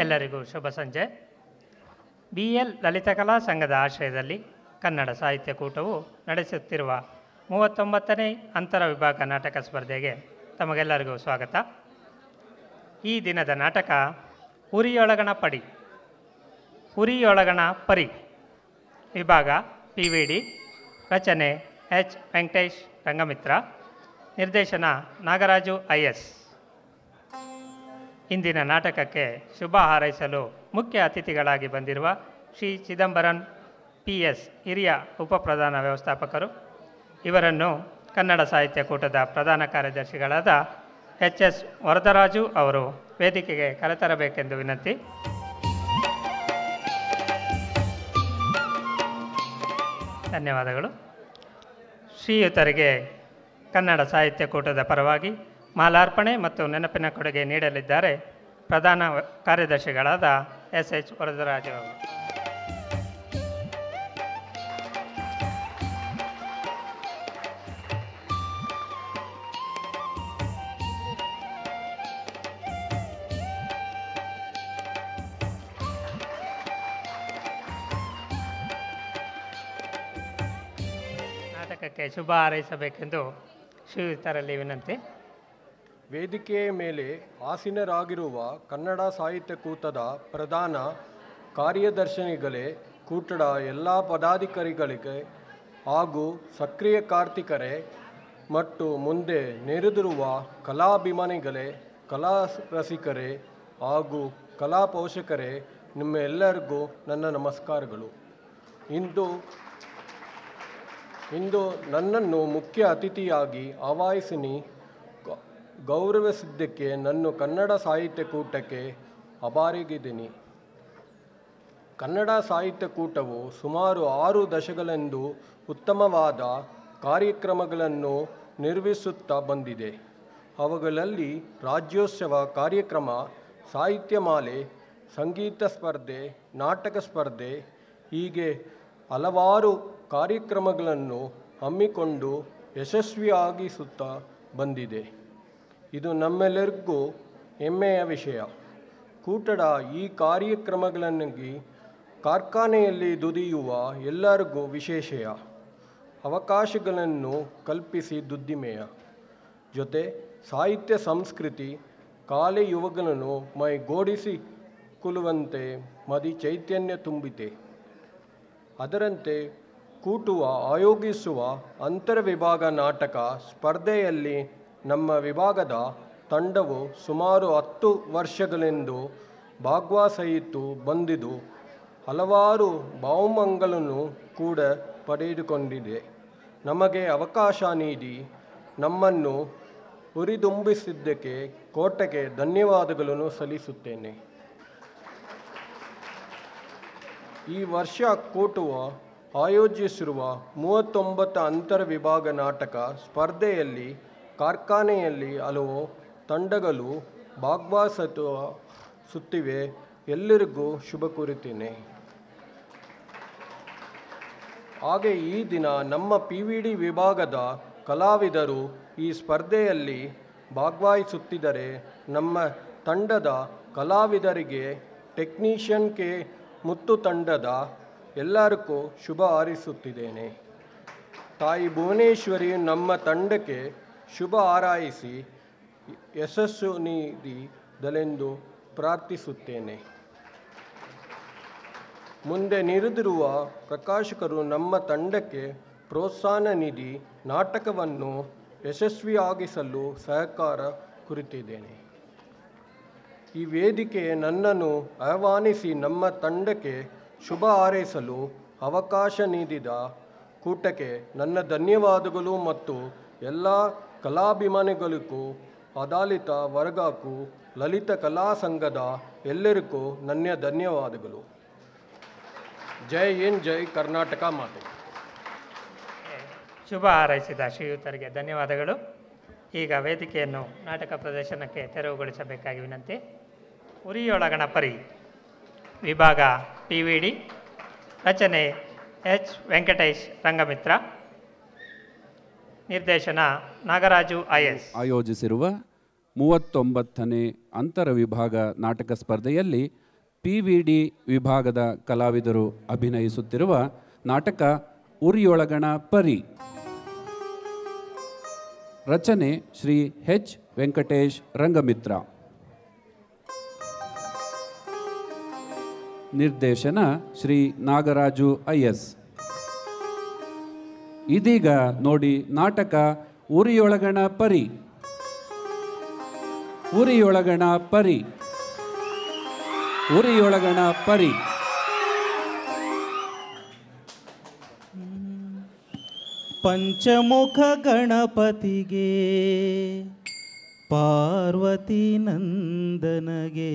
ಎಲ್ಲರಿಗೂ ಶುಭ ಸಂಜೆ B L ಲಲಿತಕಲಾ ಸಂಘದ ಆಶ್ರಯದಲ್ಲಿ ಕನ್ನಡ ಸಾಹಿತ್ಯ ಕೂಟವು ನಡೆಸುತ್ತಿರುವ ಮೂವತ್ತೊಂಬತ್ತನೇ ಅಂತರ ವಿಭಾಗ ನಾಟಕ ಸ್ಪರ್ಧೆಗೆ ತಮಗೆಲ್ಲರಿಗೂ ಸ್ವಾಗತ ಈ ದಿನದ ನಾಟಕ ಉರಿಯೊಳಗಣ ಪಡಿ ಉರಿಯೊಳಗಣ ಪರಿ ವಿಭಾಗ ಪಿ ವಿ ಡಿ ರಚನೆ ಎಚ್ ವೆಂಕಟೇಶ್ ರಂಗಮಿತ್ರ ನಿರ್ದೇಶನ ನಾಗರಾಜು ಐ ಎಸ್ ಇಂದಿನ ನಾಟಕಕ್ಕೆ ಶುಭ ಹಾರೈಸಲು ಮುಖ್ಯ ಅತಿಥಿಗಳಾಗಿ ಬಂದಿರುವ ಶ್ರೀ ಚಿದಂಬರನ್ ಪಿ ಎಸ್ ಹಿರಿಯ ಉಪಪ್ರಧಾನ ವ್ಯವಸ್ಥಾಪಕರು ಇವರನ್ನು ಕನ್ನಡ ಸಾಹಿತ್ಯ ಕೂಟದ ಪ್ರಧಾನ ಕಾರ್ಯದರ್ಶಿಗಳಾದ ಎಚ್ ಎಸ್ ವರದರಾಜು ಅವರು ವೇದಿಕೆಗೆ ಕರೆತರಬೇಕೆಂದು ವಿನಂತಿ ಧನ್ಯವಾದಗಳು ಶ್ರೀಯುತರಿಗೆ ಕನ್ನಡ ಸಾಹಿತ್ಯ ಕೂಟದ ಪರವಾಗಿ ಮಾಲಾರ್ಪಣೆ ಮತ್ತು ನೆನಪಿನ ಕೊಡುಗೆ ನೀಡಲಿದ್ದಾರೆ ಪ್ರಧಾನ ವ- ಕಾರ್ಯದರ್ಶಿಗಳಾದ ಎಸ್ ಎಚ್ ವರದರಾಜು ಅವರು ನಾಟಕಕ್ಕೆ ಶುಭ ಹಾರೈಸಬೇಕೆಂದು ಶ್ರೀಯುತರಲ್ಲಿ ವಿನಂತಿ ವೇದಿಕೆಯ ಮೇಲೆ ಆಸೀನರಾಗಿರುವ ಕನ್ನಡ ಸಾಹಿತ್ಯ ಕೂಟದ ಪ್ರಧಾನ ಕಾರ್ಯದರ್ಶಿನಿಗಳೇ ಕೂಟದ ಎಲ್ಲ ಪದಾಧಿಕಾರಿಗಳಿಗೆ ಹಾಗೂ ಸಕ್ರಿಯ ಕಾರ್ತಿಕರೇ ಮತ್ತು ಮುಂದೆ ನೆರೆದಿರುವ ಕಲಾಭಿಮಾನಿಗಳೇ ಕಲಾ ರಸಿಕರೇ ಹಾಗೂ ಕಲಾ ಪೋಷಕರೇ ನಿಮ್ಮ ಎಲ್ಲರಿಗೂ ನನ್ನ ನಮಸ್ಕಾರಗಳು ಇಂದು ಇಂದು ನನ್ನನ್ನು ಮುಖ್ಯ ಅತಿಥಿಯಾಗಿ ಆವಾಹಿಸಿನಿ ಗ- ಗೌರವಿಸಿದ್ದಕ್ಕೆ ನನ್ನ ಕನ್ನಡ ಸಾಹಿತ್ಯ ಕೂಟಕ್ಕೆ ಅಭಾರಿಗಿದ್ದೀನಿ ಕನ್ನಡ ಸಾಹಿತ್ಯ ಕೂಟವು ಸುಮಾರು ಆರು ದಶಕಗಳೆಂದು ಉತ್ತಮವಾದ ಕಾರ್ಯಕ್ರಮಗಳನ್ನು ನಿರ್ವಹಿಸುತ್ತಾ ಬಂದಿದೆ ಅವುಗಳಲ್ಲಿ ರಾಜ್ಯೋತ್ಸವ ಕಾರ್ಯಕ್ರಮ ಸಾಹಿತ್ಯ ಮಾಲೆ ಸಂಗೀತ ಸ್ಪರ್ಧೆ ನಾಟಕ ಸ್ಪರ್ಧೆ ಹೀಗೆ ಹಲವಾರು ಕಾರ್ಯಕ್ರಮಗಳನ್ನು ಹಮ್ಮಿಕೊಂಡು ಯಶಸ್ವಿಯಾಗಿಸುತ್ತಾ ಬಂದಿದೆ ಇದು ನಮ್ಮೆಲ್ಲರಿಗೂ ಹೆಮ್ಮೆಯ ವಿಷಯ ಕೂಟದ ಈ ಕಾರ್ಯಕ್ರಮಗಳಲ್ಲಿ ಕಾರ್ಖಾನೆಯಲ್ಲಿ ದುಡಿಯುವ ಎಲ್ಲರಿಗೂ ವಿಶೇಷಯ ಅವಕಾಶಗಳನ್ನು ಕಲ್ಪಿಸಿ ದುದ್ದಿಮೆಯ ಜೊತೆ ಸಾಹಿತ್ಯ ಸಂಸ್ಕೃತಿ ಕಾಲೆ ಯುವಕಗಳನ್ನು ಮೈಗೂಡಿಸಿಕೊಳ್ಳುವಂತೆ ಮದಿ ಚೈತನ್ಯ ತುಂಬಿದೆ ಅದರಂತೆ ಕೂಟುವ ಆಯೋಗಿಸುವ ಅಂತರ ವಿಭಾಗ ನಾಟಕ ಸ್ಪರ್ಧೆಯಲ್ಲಿ ನಮ್ಮ ವಿಭಾಗದ ತಂಡವು ಸುಮಾರು ಹತ್ತು ವರ್ಷಗಳೆಂದು ಭಾಗವಹಿಸಿತು ಬಂದಿದ್ದು ಹಲವಾರು ಬಹುಮಂಗಳನ್ನು ಕೂಡ ಪಡೆದುಕೊಂಡಿದೆ ನಮಗೆ ಅವಕಾಶ ನೀಡಿ ನಮ್ಮನ್ನು ಹುರಿದುಂಬಿಸಿದ್ದಕ್ಕೆ ಕೋಟಕ್ಕೆ ಧನ್ಯವಾದಗಳನ್ನು ಸಲ್ಲಿಸುತ್ತೇನೆ ಈ ವರ್ಷ ಕೂಟುವ ಆಯೋಜಿಸಿರುವ ಮೂವತ್ತೊಂಬತ್ತು ಅಂತರ ವಿಭಾಗ ನಾಟಕ ಸ್ಪರ್ಧೆಯಲ್ಲಿ ಕಾರ್ಖಾನೆಯಲ್ಲಿ ಹಲವು ತಂಡಗಳು ಭಾಗವಹಿಸುವ ಸುತ್ತಿವೆ ಎಲ್ಲರಿಗೂ ಶುಭ ಕೋರುತ್ತೇನೆ ಹಾಗೆ ಈ ದಿನ ನಮ್ಮ ಪಿ ವಿ ಡಿ ವಿಭಾಗದ ಕಲಾವಿದರು ಈ ಸ್ಪರ್ಧೆಯಲ್ಲಿ ಭಾಗವಹಿಸುತ್ತಿದ್ದರೆ ನಮ್ಮ ತಂಡದ ಕಲಾವಿದರಿಗೆ ಟೆಕ್ನಿಷಿಯನ್ ಕೆ ಮುತ್ತು ತಂಡದ ಎಲ್ಲರಿಗೂ ಶುಭ ಹಾರೈಸುತ್ತಿದ್ದೇನೆ ತಾಯಿ ಭುವನೇಶ್ವರಿ ನಮ್ಮ ತಂಡಕ್ಕೆ ಶುಭ ಹಾರೈಸಿ ಯಶಸ್ಸು ನೀಡಿದಲೆಂದು ಪ್ರಾರ್ಥಿಸುತ್ತೇನೆ ಮುಂದೆ ನಿರಿದಿರುವ ಪ್ರಕಾಶಕರು ನಮ್ಮ ತಂಡಕ್ಕೆ ಪ್ರೋತ್ಸಾಹ ನೀಡಿ ನಾಟಕವನ್ನು ಯಶಸ್ವಿಯಾಗಿಸಲು ಸಹಕಾರ ಕುರಿತಿದ್ದೇನೆ ಈ ವೇದಿಕೆ ನನ್ನನ್ನು ಆಹ್ವಾನಿಸಿ ನಮ್ಮ ತಂಡಕ್ಕೆ ಶುಭ ಹಾರೈಸಲು ಅವಕಾಶ ನೀಡಿದ ಕೂಟಕ್ಕೆ ನನ್ನ ಧನ್ಯವಾದಗಳು ಮತ್ತು ಎಲ್ಲ ಕಲಾಭಿಮಾನಿಗಳಿಗೂ ಆಡಳಿತ ವರ್ಗಕ್ಕೂ ಲಲಿತ ಕಲಾ ಸಂಘದ ಎಲ್ಲರಿಗೂ ನನ್ನ ಧನ್ಯವಾದಗಳು ಜೈ ಹಿಂದ್ ಜೈ ಕರ್ನಾಟಕ ಮಾತೆ ಶುಭ ಹಾರೈಸಿದ ಶ್ರೀಯುತರಿಗೆ ಧನ್ಯವಾದಗಳು ಈಗ ವೇದಿಕೆಯನ್ನು ನಾಟಕ ಪ್ರದರ್ಶನಕ್ಕೆ ತೆರವುಗೊಳಿಸಬೇಕಾಗಿ ವಿನಂತಿ ಉರಿಯೊಳಗಣ ಪರಿ ವಿಭಾಗ ಪಿ ವಿ ಡಿ ರಚನೆ ಎಚ್ ವೆಂಕಟೇಶ್ ರಂಗಮಿತ್ರ ನಿರ್ದೇಶನ ನಾಗರಾಜು ಐ ಎಸ್ ಆಯೋಜಿಸಿರುವ ಮೂವತ್ತೊಂಬತ್ತನೇ ಅಂತರ ವಿಭಾಗ ನಾಟಕ ಸ್ಪರ್ಧೆಯಲ್ಲಿ ಪಿ ವಿ ಡಿ ವಿಭಾಗದ ಕಲಾವಿದರು ಅಭಿನಯಿಸುತ್ತಿರುವ ನಾಟಕ ಉರಿಯೊಳಗಣ ಪರಿ ರಚನೆ ಶ್ರೀ ಎಚ್ ವೆಂಕಟೇಶ್ ರಂಗಮಿತ್ರ ನಿರ್ದೇಶನ ಶ್ರೀ ನಾಗರಾಜು ಐ ಎಸ್ ಇದೀಗ ನೋಡಿ ನಾಟಕ ಉರಿಯೊಳಗಣ ಪರಿ ಉರಿಯೊಳಗಣ ಪರಿ ಉರಿಯೊಳಗಣ ಪರಿ ಪಂಚಮುಖ ಗಣಪತಿಗೆ ಪಾರ್ವತಿ ನಂದನಗೆ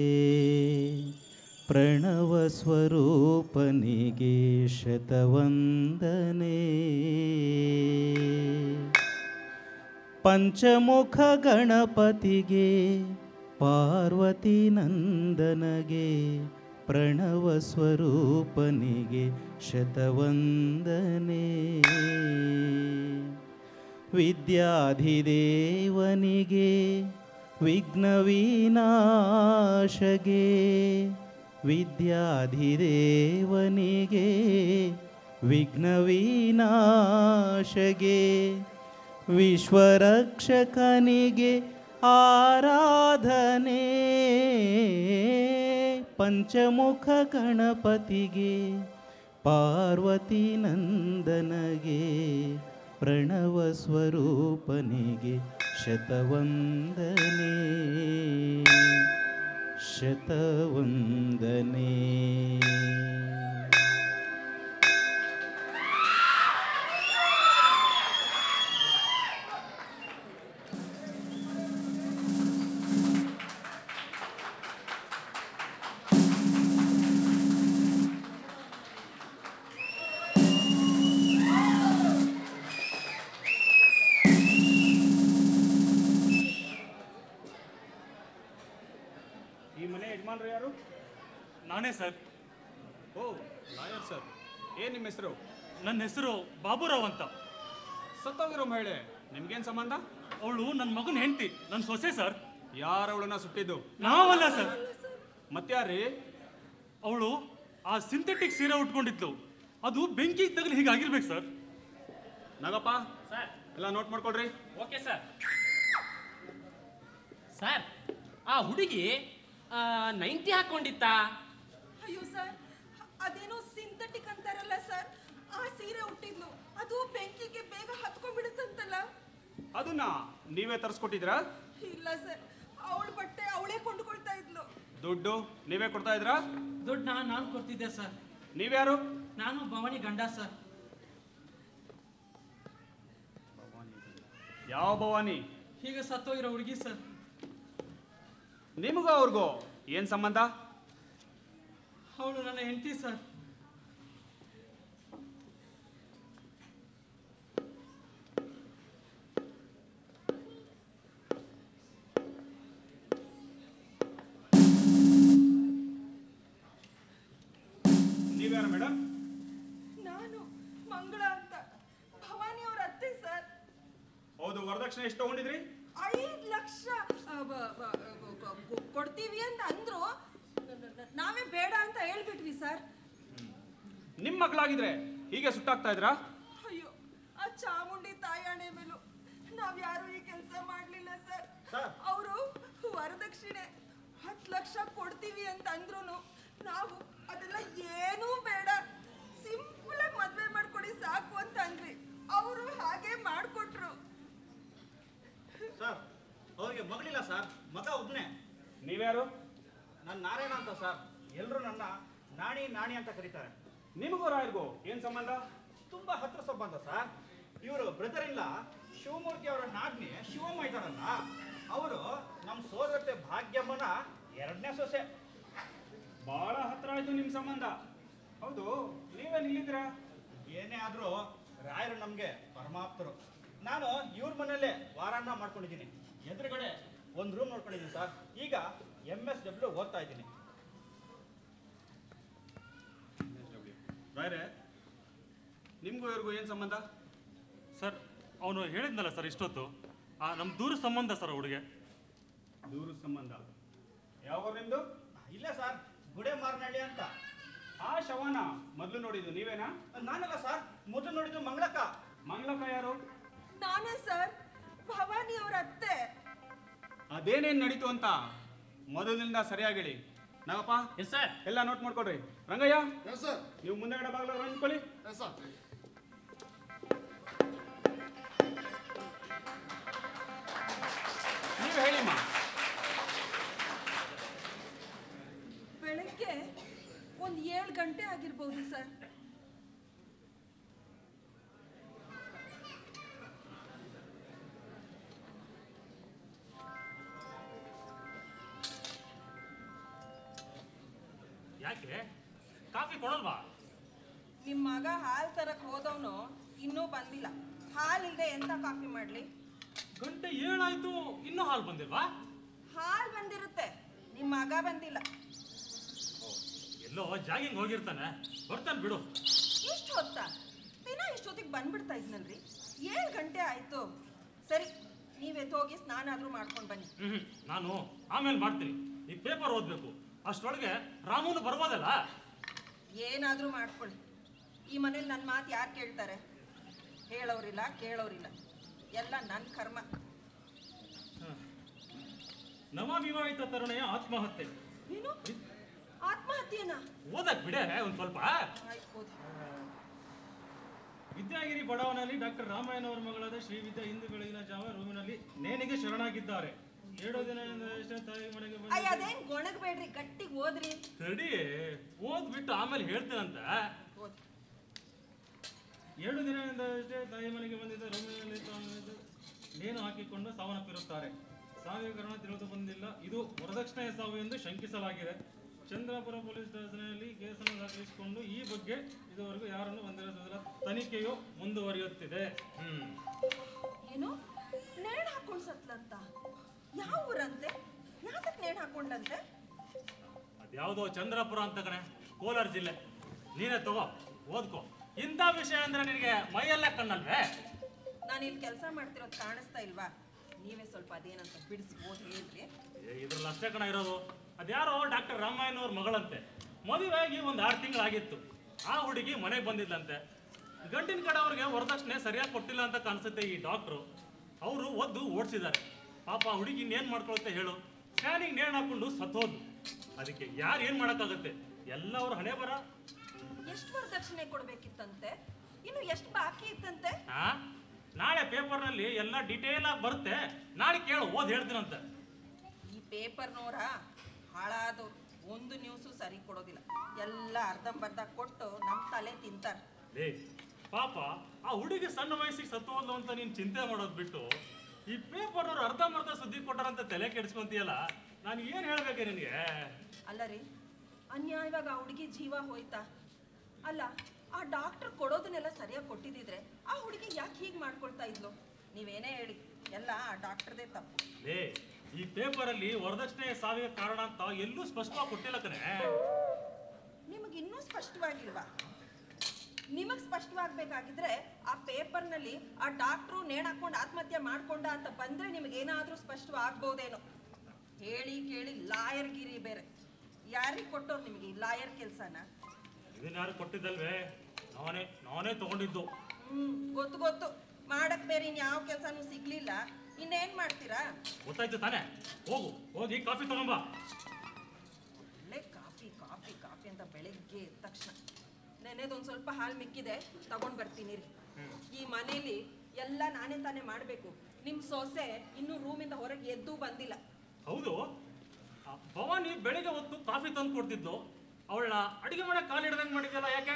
ಪ್ರಣವ ಸ್ವರೂಪನಿಗೆ ಶತವಂದನೆ ಪಂಚಮುಖ ಗಣಪತಿಗೆ ಪಾರ್ವತಿ ನಂದನಗೆ ಪ್ರಣವ ಸ್ವರೂಪನಿಗೆ ಶತವಂದನೆ ವಿದ್ಯಾಧಿದೇವನಿಗೆ ವಿಘ್ನ ವಿನಾಶಗೆ ವಿದ್ಯಾಧಿದೇವನಿಗೆ ವಿಘ್ನ ವಿನಾಶಗೆ ವಿಶ್ವರಕ್ಷಕನಿಗೆ ಆರಾಧನೆ ಪಂಚಮುಖ ಗಣಪತಿಗೆ ಪಾರ್ವತಿ ನಂದನಗೆ ಪ್ರಣವ ಸ್ವರೂಪನಿಗೆ ಶತವಂದನೆ ಶತವಂದನೆ ಈ ಮನೆ ಯಜಮಾನ್ರು ಯಾರು ನಾನೇ ಸರ್ ಓ ಲಾಯರ್ ಸರ್ ಏನ್ ನಿಮ್ಮ ಹೆಸರು ನನ್ನ ಹೆಸರು ಬಾಬುರಾವ್ ಅಂತ ಸತ್ತೋಗಿರೋ ಮಹಿಳೆ ನಿಮ್ಗೇನ್ ಸಂಬಂಧ ಅವಳು ನನ್ನ ಮಗನ ಹೆಂಡತಿ ನನ್ನ ಸೊಸೆ ಸರ್ ಯಾರು ಅವಳನ್ನ ಸುಟ್ಟಿದ್ದು ನಾವಲ್ಲ ಸರ್ ಮತ್ಯಾರ್ರಿ ಅವಳು ಆ ಸಿಂಥೆಟಿಕ್ ಸೀರೆ ಉಟ್ಕೊಂಡಿದ್ಲು ಅದು ಬೆಂಕಿ ತಗಲಿ ಹೀಗಾಗಿರ್ಬೇಕು ಸರ್ ನಾಗಪ್ಪ ಎಲ್ಲ ನೋಟ್ ಮಾಡ್ಕೊಳ್ರಿ ಓಕೆ ಸರ್ ಸರ್ ಆ ಹುಡುಗಿ ನೈಂಟಿ ಹಾಕೊಂಡಿತ್ತಾ ಅಯ್ಯೋ ಸರ್ ಅದೇನೋ ಸಿಂಥೆಟಿಕ್ ಅಂತಾರಲ್ಲ ಸರ್ ಆ ಸೀರೆ ಹುಟ್ಟಿದ್ಲು ಅದು ಬೆಂಕಿಗೆ ಬೇಗ ಹತ್ಕೊಂಡ್ಬಿಡುತ್ತಂತಲ್ಲ ಅದನ್ನ ನೀವೇ ತರಿಸ್ಕೊಟ್ಟಿದ್ರಾ ಇಲ್ಲ ಸರ್ ಅವಳ ಬಟ್ಟೆ ಅವಳೇ ಕೊಂಡ್ಕೊಳ್ತಾ ಇದ್ಲು ದುಡ್ಡು ನೀವೇ ಕೊಡ್ತಾ ಇದ್ರಾ ದುಡ್ಡು ನಾನು ನಾನು ಕೊಡ್ತಿದ್ದೆ ಸರ್ ನೀವ್ಯಾರು ನಾನು ಭವಾನಿ ಗಂಡ ಸರ್ ಯಾವ ಭವಾನಿ ಹೀಗೆ ಸತ್ತೋಗಿರೋ ಹುಡುಗಿ ಸರ್ ನಿಮಗೂ ಅವ್ರಿಗೂ ಏನ್ ಸಂಬಂಧ ಅವಳು ನನ್ನ ಹೆಂಡತಿ ಸರ್ ನೀವ್ಯಾರು ಮೇಡಮ್ ನಾನು ಮಂಗಳ ಅಂತ ಭವಾನಿ ಅವ್ರ ಅತ್ತೆ ಸರ್ ಹೌದು ವರದಕ್ಷಿಣೆ ಎಷ್ಟು ತಗೊಂಡಿದ್ರಿ ಐದ್ ಲಕ್ಷ ಆ, ಬ- ಬ- ಬ- ಬ- ಕೊಡ್ತೀವಿ ಅಂತ ಅಂದ್ರು ನ- ನ- ನಾವೇ ಬೇಡ ಅಂತ ಹೇಳ್ಬಿಟ್ವಿ ಸರ್ ನಿಮ್ ಮಕ್ಕಳಾಗಿದ್ರೆ ಹೀಗೆ ಸುಟ್ಟಾಗ್ತಾ ಇದ್ರಾ ಅಯ್ಯೋ ಆ ಚಾಮುಂಡಿ ತಾಯಾಣೆ ಮೇಲೂ ನಾವ್ ಯಾರು ಈ ಕೆಲಸ ಮಾಡ್ಲಿಲ್ಲ ಸರ್ ಅವರು ವರದಕ್ಷಿಣೆ ಹತ್ತು ಲಕ್ಷ ಕೊಡ್ತೀವಿ ಅಂತ ಅಂದ್ರು ನಾವು ಅದೆಲ್ಲ ಏನೂ ಬೇಡ ಸಿಂಪಲ್ ಆಗಿ ಮದ್ವೆ ಮಾಡ್ಕೊಡಿ ಸಾಕು ಅಂತ ಅಂದ್ವಿ ಅವರು ಹಾಗೆ ಮಾಡ್ಕೊಟ್ರು ಸರ್ ಅವ್ರಿಗೆ ಮಗಳಿಲ್ಲ ಸರ್ ಮಗ ಒಬ್ಬನೇ ನೀವ್ಯಾರು ನನ್ನ ನಾರಾಯಣ ಅಂತ ಸರ್ ಎಲ್ಲರೂ ನನ್ನ ನಾಣಿ ನಾಣಿ ಅಂತ ಕರೀತಾರೆ ನಿಮಗೂ ರಾಯರ್ಗೂ ಏನ್ ಸಂಬಂಧ ತುಂಬಾ ಹತ್ರ ಸಂಬಂಧ ಸರ್ ಇವರು ಬ್ರದರ್ ಇಲ್ಲ ಶಿವಮೂರ್ತಿ ಅವರ ನಾದ್ನಿ ಶಿವಮ್ಮ ಇದ್ದಾರಲ್ಲ ಅವರು ನಮ್ಮ ಸೋದರತೆ ಭಾಗ್ಯಮ್ಮನ ಎರಡನೇ ಸೊಸೆ ಬಹಳ ಹತ್ರ ಆಯ್ತು ನಿಮ್ ಸಂಬಂಧ ಹೌದು ನೀವೇನ್ ಇಲ್ಲಿದ್ದೀರಾ ಏನೇ ಆದ್ರೂ ರಾಯರು ನಮ್ಗೆ ಪರಮಾಪ್ತರು ನಾನು ಇವ್ರ ಮನೇಲೆ ವಾರಾನ್ನ ಮಾಡ್ಕೊಂಡಿದ್ದೀನಿ ಎದುರುಗಡೆ ಒಂದು ರೂಮ್ ನೋಡ್ಕೊಂಡಿದ್ದೀನಿ ಸರ್ ಈಗ ಎಮ್ ಎಸ್ ಡಬ್ಲ್ಯೂ ಓದ್ತಾ ಇದ್ದೀನಿ ರಾಯರೇ ನಿಮ್ಗೂ ಇವ್ರಿಗೂ ಏನ್ ಸಂಬಂಧ ಸರ್ ಅವನು ಹೇಳಿದ್ನಲ್ಲ ಸರ್ ಇಷ್ಟೊತ್ತು ಆ ನಮ್ಮ ದೂರ ಸಂಬಂಧ ಸರ್ ಹುಡುಗೆ ದೂರ ಸಂಬಂಧ ಯಾವ ನಿಮ್ದು ಇಲ್ಲ ಸರ್ ಗುಡೆ ಮಾರ್ನಳ್ಳಿ ಅಂತ ಆ ಶವನ ಮೊದಲು ನೋಡಿದ್ದು ನೀವೇನಾ ನಾನಲ್ಲ ಸರ್ ಮೊದಲು ನೋಡಿದ್ದು ಮಂಗಳಕ್ಕ ಮಂಗಳಕ್ಕ ಯಾರು ನಾನೇ ಸರ್ ಭವಾನಿ ಅವ್ರ ಅತ್ತೆ ಅದೇನೇನ್ ನಡೀತು ಅಂತ ಮೊದಲಿನಿಂದ ಸರಿಯಾಗಿ ಹೇಳಿ ನಾಗಪ್ಪ ಎಸ್ ಸರ್ ಎಲ್ಲ ನೋಟ್ ಮಾಡ್ಕೊಡ್ರಿ ರಂಗಯ್ಯ ನೀವು ಮುಂದೆಗಡೆ ಬಾಗ್ಲ ನಿಂತ್ಕೊಳ್ಳಿ ನೀವು ಹೇಳಿಮ್ಮ ಬೆಳಗ್ಗೆ ಒಂದ್ ಏಳು ಗಂಟೆ ಆಗಿರ್ಬೋದು ಸರ್ ಯಾಕೆ ಕಾಫಿ ಕೊಡಲ್ವಾ ನಿಮ್ ಮಗ ಹಾಲ್ ತರಕ್ ಹೋದವನು ಇನ್ನೂ ಬಂದಿಲ್ಲ ಹಾಲಿಲ್ದೆ ಎಂತ ಕಾಫಿ ಮಾಡ್ಲಿ ಗಂಟೆ ಏಳಾಯ್ತು ಇನ್ನೂ ಹಾಲು ಬಂದಿಲ್ವಾ ಹಾಲ್ ಬಂದಿರುತ್ತೆ ನಿಮ್ ಮಗ ಬಂದಿಲ್ಲ ಎಲ್ಲೋ ಜಾಗಿಂಗ್ ಹೋಗಿರ್ತಾನೆ ಬರ್ತಾನೆ ಬಿಡು ಇಷ್ಟು ಹೊತ್ತ ದಿನ ಇಷ್ಟೊತ್ತಿಗೆ ಬಂದ್ಬಿಡ್ತಾ ಇದ್ನಲ್ರಿ ಏಳು ಗಂಟೆ ಆಯ್ತು ಸರಿ ನೀವೇ ಹೋಗಿ ಸ್ನಾನ ಆದ್ರೂ ಮಾಡ್ಕೊಂಡು ಬನ್ನಿ ಹ್ಮ್ ನಾನು ಆಮೇಲೆ ಮಾಡ್ತೀನಿ ಈ ಪೇಪರ್ ಓದ್ಬೇಕು ಅಷ್ಟರೊಳಗೆ ರಾಮುನು ಬರ್ಬೋದಲ್ಲ ಏನಾದ್ರೂ ಮಾಡ್ಕೊಳ್ಳಿ ಈ ಮನೇಲಿ ನನ್ನ ಮಾತು ಯಾರು ಕೇಳ್ತಾರೆ ಹೇಳೋರಿಲ್ಲ ಕೇಳೋರಿಲ್ಲ ಎಲ್ಲ ನನ್ನ ಕರ್ಮ ನವವಿವಾಹಿತ ತರುಣೆಯ ಆತ್ಮಹತ್ಯೆ ನೀನು ಆತ್ಮಹತ್ಯೆನಾ ಓದಕ್ ಬಿಡೆ ಒಂದ್ ಸ್ವಲ್ಪ ಆಯ್ತು ಹೋಗಿ ವಿದ್ಯಾಗಿರಿ ಬಡಾವಣೆಯಲ್ಲಿ ಡಾಕ್ಟರ್ ರಾಮಾಯಣ ಅವರ ಮಗಳಾದ ಶ್ರೀವಿದ್ಯಾ ಇಂದು ಬೆಳಗಿನ ಜಾವ ರೂಮಿನಲ್ಲಿ ನೇಣಿಗೆ ಶರಣಾಗಿದ್ದಾರೆ ಎರಡು ದಿನದಿಂದ ಎಷ್ಟೋ ತಾಯಿ ಮನೆಗೆ ಬಂದು ಅಯ್ಯ ಅದೇನ್ ಗೊಣಗಬೇಡ್ರಿ ಗಟ್ಟಿಗೆ ಓದ್ರಿ ತಡಿ ಓದ್ಬಿಟ್ಟು ಆಮೇಲೆ ಹೇಳ್ತೇನಂತ ಓದಿ ಎರಡು ದಿನದಿಂದ ಅಷ್ಟೇ ತಾಯಿ ಮನೆಗೆ ಬಂದಿದ್ದ ರೂಮಿನಲ್ಲಿ ತಾವು ನೇಣು ಹಾಕಿಕೊಂಡು ಸಾವನ್ನಪ್ಪಿರುತ್ತಾರೆ ಸಾವಿನ ಕಾರಣ ತಿಳಿದು ಬಂದಿಲ್ಲ ಇದು ವರದಕ್ಷಿಣೆಯ ಸಾವು ಎಂದು ಶಂಕಿಸಲಾಗಿದೆ ಚಂದ್ರಾಪುರ ಪೊಲೀಸ್ ಸ್ಟೇಷನ್ನಲ್ಲಿ ಕೇಸನ್ನು ದಾಖಲಿಸಿಕೊಂಡು ಈ ಬಗ್ಗೆ ಇದುವರೆಗೂ ಯಾರನ್ನು ಬಂದಿರೋದಿಲ್ಲ ತನಿಖೆಯು ಮುಂದುವರಿಯುತ್ತಿದೆ ಹ್ಮ್ ಏನು ನೇಣ್ ಹಾಕೊಂಡ್ ಸತ್ಲಂತ ಯಾವ ಊರಂತೆ ಯಾತಕ್ ನೇಣ್ ಹಾಕೊಂಡಂತೆ ಅದ್ಯಾವುದೋ ಚಂದ್ರಾಪುರ ಅಂತ ಕಣೆ ಕೋಲಾರ ಜಿಲ್ಲೆ ನೀನೇ ತಗೋ ಓದ್ಕೋ ಇಂಥ ವಿಷಯ ಅಂದ್ರೆ ನಿನಗೆ ಮೈಯಲ್ಲೇ ಕಣ್ಣಲ್ವೇ ನಾನು ಇಲ್ಲಿ ಕೆಲಸ ಮಾಡ್ತಿರೋದು ಕಾಣಿಸ್ತಾ ಇಲ್ವಾ ನೀವೇ ಸ್ವಲ್ಪ ಅದೇನಂತ ಬಿಡಿಸಿ ಓದಿ ಹೇಳ್ರಿ ಏ, ಇದ್ರಲ್ಲಿ ಅಷ್ಟೇ ಕಣ ಇರೋದು ಅದ್ಯಾರೋ ಡಾಕ್ಟರ್ ರಾಮಾಯಣ ಅವ್ರ ಮಗಳಂತೆ ಮದುವೆ ಆಗಿ ಒಂದು ಆರು ತಿಂಗಳಾಗಿತ್ತು ಆ ಹುಡುಗಿ ಮನೆಗೆ ಬಂದಿದ್ಲಂತೆ ಗಂಡಿನ ಕಡೆ ಅವ್ರಿಗೆ ವರದಕ್ಷಿಣೆ ಸರಿಯಾಗಿ ಕೊಟ್ಟಿಲ್ಲ ಅಂತ ಕಾಣಿಸುತ್ತೆ ಈ ಡಾಕ್ಟ್ರು ಅವರು ಒದ್ದು ಓಡಿಸಿದ್ದಾರೆ ಪಾಪ ಆ ಹುಡುಗಿ ಇನ್ನೇನು ಮಾಡ್ಕೊಳುತ್ತೆ ಹೇಳು ಸ್ಕ್ಯಾನಿಂಗ್ ನೇಣು ಹಾಕೊಂಡು ಸತ್ತೋದು ಅದಕ್ಕೆ ಯಾರು ಏನು ಮಾಡೋಕ್ಕಾಗತ್ತೆ ಎಲ್ಲ ಅವ್ರ ಹಣೆ ಬರ ಎಷ್ಟು ವರದಕ್ಷಿಣೆ ಕೊಡ್ಬೇಕಿತ್ತಂತೆ ಇನ್ನು ಎಷ್ಟು ಬಾಕಿ ಇತ್ತಂತೆ ಆ? ನಾಳೆ ಪೇಪರ್ನಲ್ಲಿ ಎಲ್ಲ ಡೀಟೇಲ್ ಆಗಿ ಬರುತ್ತೆ ನಾಳೆ ಕೇಳು ಓದ್ ಹೇಳ್ತೀನಂತೆ ಈ ಪೇಪರ್ನವರ ಹಾಳಾದವ್ರು ಒಂದು ನ್ಯೂಸು ಸರಿ ಕೊಡೋದಿಲ್ಲ ಎಲ್ಲ ಅರ್ಧಂಬರ್ಧ ಕೊಟ್ಟು ನಮ್ಮ ತಲೆ ತಿಂತಾರೆ ಲೇ ಪಾಪ ಆ ಹುಡುಗಿ ಸಣ್ಣ ವಯಸ್ಸಿಗೆ ಸತ್ತು ಹೋದ್ಲು ಅಂತ ನೀನ್ ಚಿಂತೆ ಮಾಡೋದ್ ಬಿಟ್ಟು ಈ ಪೇಪರ್ ಅವ್ರು ಅರ್ಧಂಬರ್ಧ ಸುದ್ದಿ ಕೊಟ್ಟಾರಂತ ತಲೆ ಕೆಡಿಸ್ಕೊಂತೀಯಲ್ಲ ನಾನು ಏನ್ ಹೇಳ್ಬೇಕೆ ನಿನಗೆ ಅಲ್ಲ ರೀ ಅನ್ಯಾಯವಾಗಿ ಆ ಹುಡುಗಿ ಜೀವ ಹೋಯ್ತಾ ಅಲ್ಲ ಆ ಡಾಕ್ಟರ್ ಕೊಡೋದನ್ನೆಲ್ಲ ಸರಿಯಾಗಿ ಕೊಟ್ಟಿದ್ದಿದ್ರೆ ಆ ಹುಡುಗಿ ಯಾಕೆ ಹೀಗೆ ಮಾಡ್ಕೊಳ್ತಾ ಇದ್ಲು ನೀವೇನೇ ಹೇಳಿ ಎಲ್ಲ ಆ ಡಾಕ್ಟರ್ದೇ ತಪ್ಪು ಲೇ ಈ ಪೇಪರ್ ಅಲ್ಲಿ ವರದಕ್ಷಿಣೆ ಸಾವಿಗೆ ಕಾರಣ ಅಂತ ಎಲ್ಲೂ ಸ್ಪಷ್ಟವಾಗಿ ಕೊಟ್ಟಿಲ್ಲ ಕಣೆ ನಿಮಗೆ ಇನ್ನೂ ಸ್ಪಷ್ಟವಾಗಿಲ್ವಾ ನಿಮಗೆ ಸ್ಪಷ್ಟವಾಗಬೇಕಾಗಿದ್ರೆ ಆ ಪೇಪರ್ನಲ್ಲಿ ಆ ಡಾಕ್ಟ್ರು ನೇಣ್ ಹಾಕೊಂಡು ಆತ್ಮಹತ್ಯೆ ಮಾಡ್ಕೊಂಡ ಅಂತ ಬಂದ್ರೆ ನಿಮಗೇನಾದ್ರೂ ಸ್ಪಷ್ಟವಾಗ್ಬೋದೇನೋ ಹೇಳಿ ಕೇಳಿ ಲಾಯರ್ ಗಿರಿ ಬೇರೆ ಯಾರಿಗೆ ಕೊಟ್ಟೋರು ನಿಮಗೆ ಈ ಲಾಯರ್ ಕೆಲಸನ ಇದನ್ನ ಯಾರು ಕೊಟ್ಟಿದ್ದಲ್ವೇ ನಾನೇ ನಾನೇ ತಗೊಂಡಿದ್ದು ಹ್ಮ್ ಗೊತ್ತು ಗೊತ್ತು ಮಾಡಕ್ ಬೇರೆ ಇನ್ಯಾವ ಕೆಲಸನೂ ಸಿಗ್ಲಿಲ್ಲ ಇನ್ನೇನ್ ಮಾಡ್ತೀರಾ ಗೊತ್ತಾಯ್ತು ತಾನೇ ಹೋಗು ಹೋಗಿ ಕಾಫಿ ತಗೊಂಬ ಒಳ್ಳೆ ಕಾಫಿ ಕಾಫಿ ಕಾಫಿ ಅಂತ ಬೆಳಿಗ್ಗೆ ಎದ್ದ ತಕ್ಷಣ ನೆನೆದೊಂದು ಸ್ವಲ್ಪ ಹಾಲು ಮಿಕ್ಕಿದೆ ತಗೊಂಡ್ ಬರ್ತೀನಿ ರೀ ಈ ಮನೇಲಿ ಎಲ್ಲ ನಾನೇ ತಾನೇ ಮಾಡಬೇಕು ನಿಮ್ಮ ಸೊಸೆ ಇನ್ನೂ ರೂಮಿಂದ ಹೊರಗೆ ಎದ್ದು ಬಂದಿಲ್ಲ ಹೌದು ಆ ಭವಾನಿ ಬೆಳಿಗ್ಗೆ ಹೊತ್ತು ಕಾಫಿ ತಂದು ಕೊಡ್ತಿದ್ಲು ಅವಳನ್ನ ಅಡಿಗೆ ಮನೆ ಕಾಲಿಡ್ದಂಗೆ ಮಾಡಿದ್ಯಲ್ಲ ಯಾಕೆ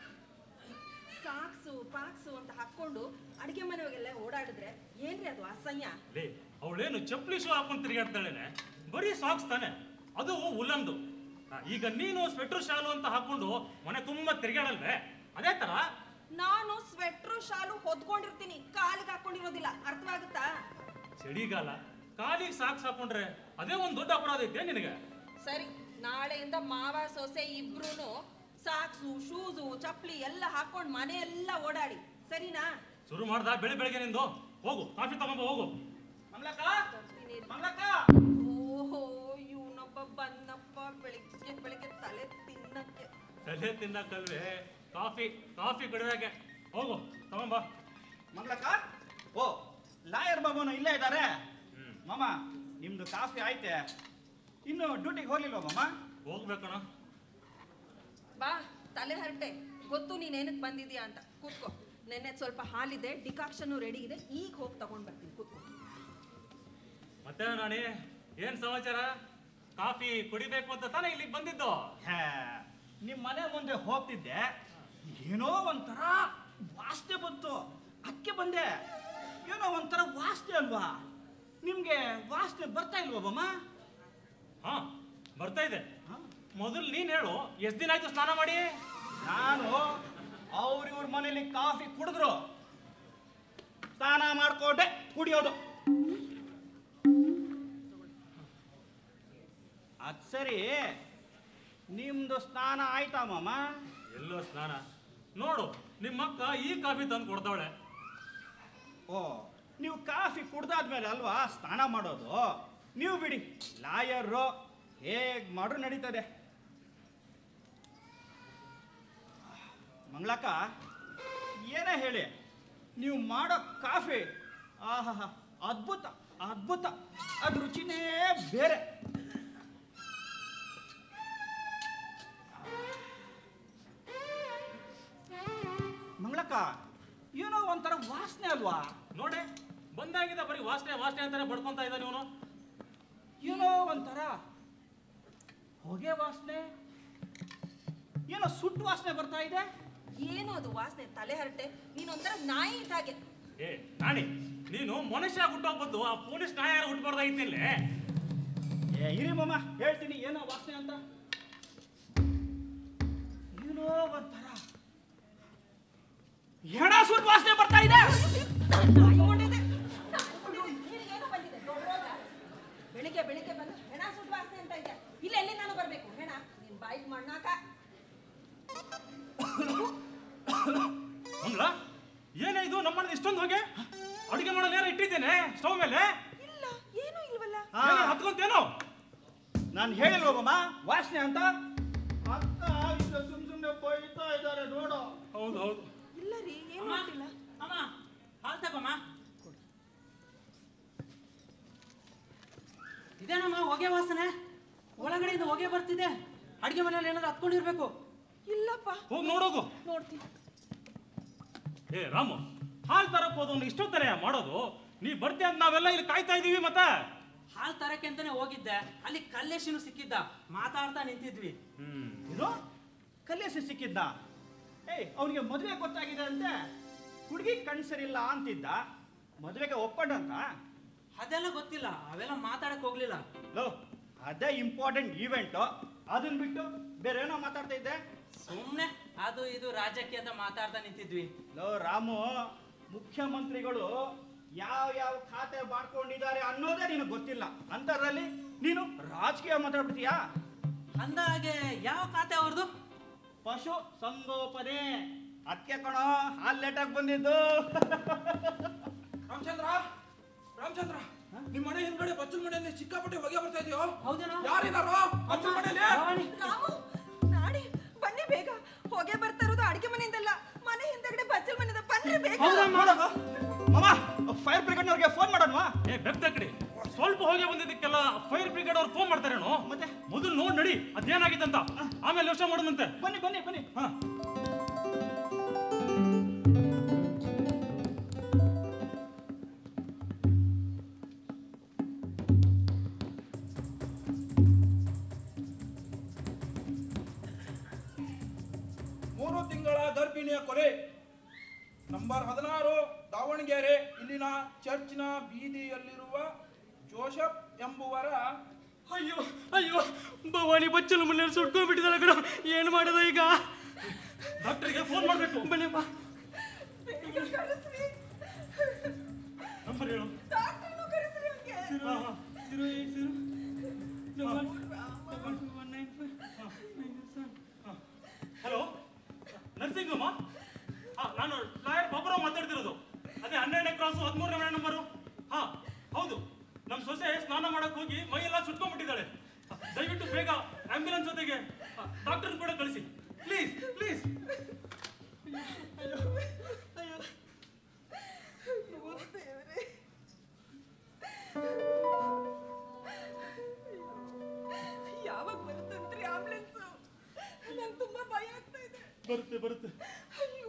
ಸಾಕ್ಸು ಪಾಕ್ಸು ಅಂತ ಹಾಕೊಂಡು ಅಡಿಗೆ ಮನೆಗೆಲ್ಲ ಓಡಾಡಿದ್ರೆ ಏನ್ರಿ ಅದು ಅಸಹ್ಯ ಲೇ ಅವಳೇನು ಚಪ್ಪಲಿ ಶೂ ಹಾಕೊಂಡು ತಿರುಗಾಡ್ತಾಳೇನೆ ಬರೀ ಸಾಕ್ಸ್ ತಾನೆ ಅದು ಉಲ್ಲಂದು ಆ, ಈಗ ನೀನು ಸ್ವೆಟರ್ ಶಾಲು ಅಂತ ಹಾಕೊಂಡು ಮನೆ ತುಂಬಾ ತಿರುಗಾಡಲ್ವೇ ಅದೇ ತರ ನಾನು ಸ್ವೆಟ್ರು ಶಾಲು ಹೊದ್ಕೊಂಡಿರ್ತೀನಿ ಕಾಲಿಗೆ ಹಾಕೊಂಡಿರೋದಿಲ್ಲ ಅರ್ಥವಾಗುತ್ತಾ ಚಳಿಗಾಲ ಕಾಲಿಗೆ ಸಾಕ್ಸ್ ಹಾಕೊಂಡ್ರೆ ಅದೇ ಒಂದು ದೊಡ್ಡ ಅಪರಾಧ ಐತೆ ನಿನಗೆ ಸರಿ ನಾಳೆಯಿಂದ ಮಾವ ಸೊಸೆ ಇಬ್ರು ಸಾಕ್ಸು ಶೂಸು ಚಪ್ಪಲಿ ಎಲ್ಲ ಹಾಕೊಂಡು ಮನೆ ಎಲ್ಲ ಓಡಾಡಿ ಸರಿನಾ ಶುರು ಮಾಡ್ದ ಬೆಳಿ ಬೆಳಗ್ಗೆ ನಿಂದು ಹೋಗು ಕಾಫಿ ತಗೊಂಬ ಹೋಗು ಮಂಗಳಕ್ಕ ತರ್ತೀನಿ ರೀ. ಮಂಗಳಕ್ಕ ಓಹೋ ಇವನೊಬ್ಬ ಬಂದಪ್ಪ ಬೆಳಿಗ್ಗೆ ಬೆಳಿಗ್ಗೆ ತಲೆ ಎಲೆ ತಿನ್ನಕ್ಕಲ್ವೇ ಕಾಫಿ ಕಾಫಿ ಕುಡಿಯೋಕೆ ಹೋಗು ತಗೊಂಬಾ ಮಂಗ್ಲಕ್ಕ ಓ ಲಾಯರ್ ಬಾಬುನು ಇಲ್ಲೇ ಇದ್ದಾರೆ ಮಾಮ ನಿಮ್ದು ಕಾಫಿ ಆಯ್ತೆ ಇನ್ನು ಡ್ಯೂಟಿಗೆ ಹೋಗ್ಲಿಲ್ವಾ ಮಾಮ ಹೋಗ್ಬೇಕಣ ಬಾ ತಲೆ ಹರಟೆ ಗೊತ್ತು ನೀನೇನಕ್ಕೆ ಬಂದಿದ್ಯಾ ಅಂತ ಕೂತ್ಕೋ ನೆನ್ನೆ ಸ್ವಲ್ಪ ಹಾಲಿದೆ ಡಿಕಾಕ್ಷನ್ನು ರೆಡಿ ಇದೆ ಈಗ ಹೋಗಿ ತಗೊಂಡ್ ಬರ್ತೀನಿ ಕೂತ್ಕೋ ಮತ್ತೆ ನಾಣಿ ಏನ್ ಸಮಾಚಾರ ಕಾಫಿ ಕುಡಿಬೇಕು ಅಂತ ತಾನೇ ಇಲ್ಲಿಗೆ ಬಂದಿದ್ದು ಹೇ ನಿಮ್ಮ ಮನೆ ಮುಂದೆ ಹೋಗ್ತಿದ್ದೆ ಏನೋ ಒಂಥರ ವಾಸನೆ ಬಂತು ಅದಕ್ಕೆ ಬಂದೆ ಏನೋ ಒಂಥರ ವಾಸನೆ ಅಲ್ವಾ ನಿಮ್ಗೆ ವಾಸನೆ ಬರ್ತಾ ಇಲ್ವಾ ಬಮ್ಮ ಹಾ ಬರ್ತಾ ಇದೆ ಮೊದಲು ನೀನ್ ಹೇಳು ಎಷ್ಟ್ ದಿನ ಆಯ್ತು ಸ್ನಾನ ಮಾಡಿ ನಾನು ಅವ್ರ ಇವ್ರ ಮನೇಲಿ ಕಾಫಿ ಕುಡಿದ್ರು ಸ್ನಾನ ಮಾಡ್ಕೊಂಡೆ ಕುಡಿಯೋದು ಅದ್ ಸರಿ ನಿಮ್ದು ಸ್ನಾನ ಆಯ್ತಾ ಮಾಮ ಎಲ್ಲೋ ಸ್ನಾನ ನೋಡು ನಿಮ್ಮಕ್ಕ ಈ ಕಾಫಿ ತಂದು ಕೊಡ್ತಾವಳೆ ಓ ನೀವು ಕಾಫಿ ಕುಡ್ದಾದ್ಮೇಲೆ ಅಲ್ವಾ ಸ್ನಾನ ಮಾಡೋದು ನೀವು ಬಿಡಿ ಲಾಯರು ಹೇಗ್ ಮಾಡ್ರು ನಡೀತದೆ ಮಂಗಳಕ್ಕ ಏನೇ ಹೇಳಿ ನೀವು ಮಾಡೋ ಕಾಫಿ ಆಹಾ ಅದ್ಭುತ ಅದ್ಭುತ ಅದ್ ರುಚಿನೇ ಬೇರೆ ಮಂಗಳಕ್ಕ ಏನೋ ಒಂಥರ ವಾಸನೆ ಅಲ್ವಾ ನೋಡೆ ಬಂದಾಗಿದ್ದ ಬರೀ ವಾಸನೆ ವಾಸನೆ ಅಂತಾನೆ ಬಡ್ಕೊಂತ ಇದ್ದಾನೆ ಇವನು ಏನೋ ಒಂಥರ ಹೊಗೆ ವಾಸನೆ ಏನೋ ಸುಟ್ಟು ವಾಸನೆ ಬರ್ತಾ ಇದೆ ಏನು ಅದು ವಾಸನೆ ತಲೆ ಹರಟೆ ನೀನೊಂಥರ ನಾಯಿ ಇದ್ದಾಗೆ ಏ ನಾಣಿ ನೀನು ಮನುಷ್ಯ ಹುಟ್ಟೋಗ್ಬದ್ದು ಆ ಪೊಲೀಸ್ ನಾಯ ಹುಟ್ಬಾರ್ದಾಗಿತ್ತಿಲ್ಲ ಏ ಇರಿ ಮಾಮ ಹೇಳ್ತೀನಿ ಏನೋ ವಾಸನೆ ಅಂತ ಏನೋ ಒಂಥರ ಹೆಣ ಸುಟ್ಟು ವಾಸನೆ ಬರ್ತಾ ಇದೆ ನಾಯಿಗೊಂಡಿದೆ. ನಿನಗೇನು ಬಂದಿದೆ? ದೊಡ್ಡೋಗ? ಬೆಳಿಗ್ಗೆ ಬೆಳಿಗ್ಗೆ ಬಂದು ಹೆಣ ಸುಟ್ಟು ವಾಸನೆ ಅಂತ ಇದೆ ಇಲ್ಲಿ ಎಲ್ಲಿ ನಾನು ಬರ್ಬೇಕು ಹೆಣ ನಿನ್ ಬಾಯಿಗೆ ಮಣ್ಣಾಕ ಅಂಗ್ಲ ಏನೇ ಇದು ನಮ್ಮನೆ ಇಷ್ಟೊಂದು ಹೋಗಿ ಅಡುಗೆ ಮಾಡಲು ಏನೋ ಇಟ್ಟಿದ್ದೇನೆ ಸ್ಟವ್ ಮೇಲೆ ಇಲ್ಲ ಏನು ಇಲ್ವಲ್ಲ ಏನೋ ಹತ್ಕೊಂತೇನೋ ನಾನು ಹೇಳಿಲ್ವ ಮಾಮ ವಾಸನೆ ಅಂತ ಅಕ್ಕ ಇದು ಸುಮ್ ಸುಮ್ನೆ ಬೈತಾ ಇದ್ದಾರೆ ನೋಡು ಹೌದು ಹೌದು ಇಲ್ಲ ರೀ ಏನು ಮಾಡಿಲ್ಲ ಅಮ್ಮ ಹಾಲು ತಗೊಮ್ಮ ಇದೇನಮ್ಮ ಹೊಗೆ ವಾಸನೆ ಒಳಗಡೆಯಿಂದ ಹೊಗೆ ಬರ್ತಿದೆ ಅಡಿಗೆ ಮನೆಯಲ್ಲಿ ಏನಾದ್ರು ಹತ್ಕೊಂಡಿರ್ಬೇಕು ಇಲ್ಲಪ್ಪ ಹೋಗಿ ನೋಡೋಗು ನೋಡ್ತೀನಿ ಏ ರಾಮು ಹಾಲ್ ತರಕ್ ಹೋದವನು ಇಷ್ಟೊತ್ತನೆ ಮಾಡೋದು ನೀ ಬರ್ತೀಯ ಅಂತ ನಾವೆಲ್ಲ ಇಲ್ಲಿ ಕಾಯ್ತಾ ಇದೀವಿ ಮತ್ತೆ ಹಾಲು ತರಕ್ಕೆ ಅಂತಾನೆ ಹೋಗಿದ್ದೆ ಅಲ್ಲಿ ಕಲ್ಲೇಶಿನು ಸಿಕ್ಕಿದ್ದ ಮಾತಾಡ್ತಾ ನಿಂತಿದ್ವಿ ಹ್ಮ್ ಇದು ಕಲ್ಲೇಸಿ ಸಿಕ್ಕಿದ್ದ ಏಯ್ ಅವನಿಗೆ ಮದುವೆ ಗೊತ್ತಾಗಿದೆ ಅಂತೆ ಹುಡುಗಿ ಕಣ್ಸರಿಲ್ಲ ಅಂತಿದ್ದ ಮದುವೆಗೆ ಒಪ್ಪಂಡಂತ ಅದೆಲ್ಲ ಗೊತ್ತಿಲ್ಲ ಅವೆಲ್ಲ ಮಾತಾಡಕ್ ಹೋಗ್ಲಿಲ್ಲ ಲೋ ಅದೇ ಇಂಪಾರ್ಟೆಂಟ್ ಈವೆಂಟು ಅದನ್ನ ಬಿಟ್ಟು ಬೇರೆ ಏನೋ ಮಾತಾಡ್ತಾ ಇದ್ದೆ ಸುಮ್ನೆ ಅದು ಇದು ರಾಜ್ಯಕ್ಕೆ ಅಂತ ಮಾತಾಡ್ತಾ ನಿಂತಿದ್ವಿ ಲೋ ರಾಮು ಮುಖ್ಯಮಂತ್ರಿಗಳು ಯಾವ ಯಾವ ಖಾತೆ ಮಾಡ್ಕೊಂಡಿದ್ದಾರೆ ಅನ್ನೋದೇ ನಿನಗೆ ಗೊತ್ತಿಲ್ಲ ಅಂತರಲ್ಲಿ ನೀನು ರಾಜಕೀಯ ಮಾತಾಡ್ಬಿಡ್ತೀಯಾ ಅಂದ ಹಾಗೆ ಯಾವ ಖಾತೆ ಅವ್ರದ್ದು ಪಶು ಸಂಗೋಪನೆ ಅದಕ್ಕೆ ಕಣೋ ಹಾಲ್ ಲೇಟಾಗಿ ಬಂದಿದ್ದು ರಾಮಚಂದ್ರ ರಾಮಚಂದ್ರ ನಿಮ್ ಮನೆ ಹಿಂದ್ಗಡೆ ಬಚ್ಚಲ್ ಮನೆಯಲ್ಲಿ ಸಿಕ್ಕಾಪಟ್ಟೆ ಹೊಗೆ ಬರ್ತಾ ಇದೆಯೋ ಹೌದೇನೋ ಯಾರಿದಾರೋ ಬಚ್ಚಲ್ ಮನೆಯಲ್ಲಿ ರಾಮು ನಾಡಿ ಬನ್ನಿ ಬೇಗ ಹೊಗೆ ಬರ್ತಾ ಇರೋದು ಅಡಿಗೆ ಮನೆಯಿಂದಲ್ಲ ಮನೆ ಹಿಂದೆಗಡೆ ಬಚ್ಚಲ್ ಮನೆಯಿಂದ ಬನ್ನಿ ಬೇಗ ಮಾಮ ಫೈರ್ ಬ್ರಿಗೇಡ್ನವ್ರಿಗೆ ಫೋನ್ ಮಾಡೋಣವಾ ಏ ಬೆತ್ತ ಕಡೆ ಸ್ವಲ್ಪ ಹೋಗಿ ಬಂದಿದ್ದಕ್ಕೆಲ್ಲ ಫೈರ್ ಬ್ರಿಗೇಡ್ ಅವ್ರು ಫೋನ್ ಮಾಡ್ತಾರೇನೋ ಮತ್ತೆ ಮೊದಲು ನೋಡ್ ನಡಿ ಅದೇನಾಗಿತ್ತಂತ ಆಮೇಲೆ ಯೋಚನೆ ಮಾಡೋಣಂತೆ ಬನ್ನಿ ಬನ್ನಿ ಬನ್ನಿ ಹಾ ಮೂರು ತಿಂಗಳ ಗರ್ಭಿಣಿಯ ಕೊಲೆ ನಂಬರ್ ಹದಿನಾರು ದಾವಣಗೆರೆ ಇಲ್ಲಿನ ಚರ್ಚ್ನ ಬೀದಿಯಲ್ಲಿರುವ ಜೋಸೆಫ್ ಎಂಬುವರ ಅಯ್ಯೋ ಅಯ್ಯೋ ಭವಾನಿ ಬಚ್ಚಲು ಮನೆಯಲ್ಲಿ ಸುಟ್ಕೊಂಡ್ಬಿಟ್ಟಿದ್ದಾಳೆ ಕಣ ಏನು ಮಾಡೋದು ಈಗ ಡಾಕ್ಟರ್ಗೆ ಫೋನ್ ಮಾಡ್ಬೇಕು ಬನ್ನಿ ಬಾ ಬೇಗ ಕಳಿಸ್ರಿ ನಂಬರ್ ಹೇಳು ಡಾಕ್ಟ್ರನ್ನು ಕರೆಸ್ರಿ ಅವ್ನಿಗೆ. ಹಾ, ಹಾ. Zero eight zero double double two one nine five nine seven hello Narsing ಅಮ್ಮ ಹಾ ನಾನು ಲಾಯರ್ ಬಾಬುರಾವ್ ಮಾತಾಡ್ತಿರೋದು ಅದೇ ಹನ್ನೆರಡನೇ ಕ್ರಾಸು ಹದಿಮೂರನೇ ಮನೆ ನಂಬರು ಹಾ ಹೌದು ನಮ್ಮ ಸೊಸೆ ಸ್ನಾನ ಮಾಡಕ್ ಹೋಗಿ ಮೈಯೆಲ್ಲ ಸುಟ್ಕೊಂಡ್ಬಿಟ್ಟಿದ್ದಾಳೆ ದಯವಿಟ್ಟು ಬೇಗ ಆಂಬ್ಯುಲೆನ್ಸ್ ಜೊತೆಗೆ ಡಾಕ್ಟರ್ ಕೂಡ ಕಳಿಸಿ ಪ್ಲೀಸ್ ಪ್ಲೀಸ್ ಅಯ್ಯೋ ಅಯ್ಯೋ ಓ ದೇವ್ರೇ. ಯಾವಾಗ ಬರುತ್ತಂತ್ರಿ ಆಂಬುಲೆನ್ಸ್ ನಂಗೆ ತುಂಬಾ ಭಯ ಆಗ್ತಾ ಇದೆ ಬರುತ್ತೆ ಬರುತ್ತೆ ಅಯ್ಯೋ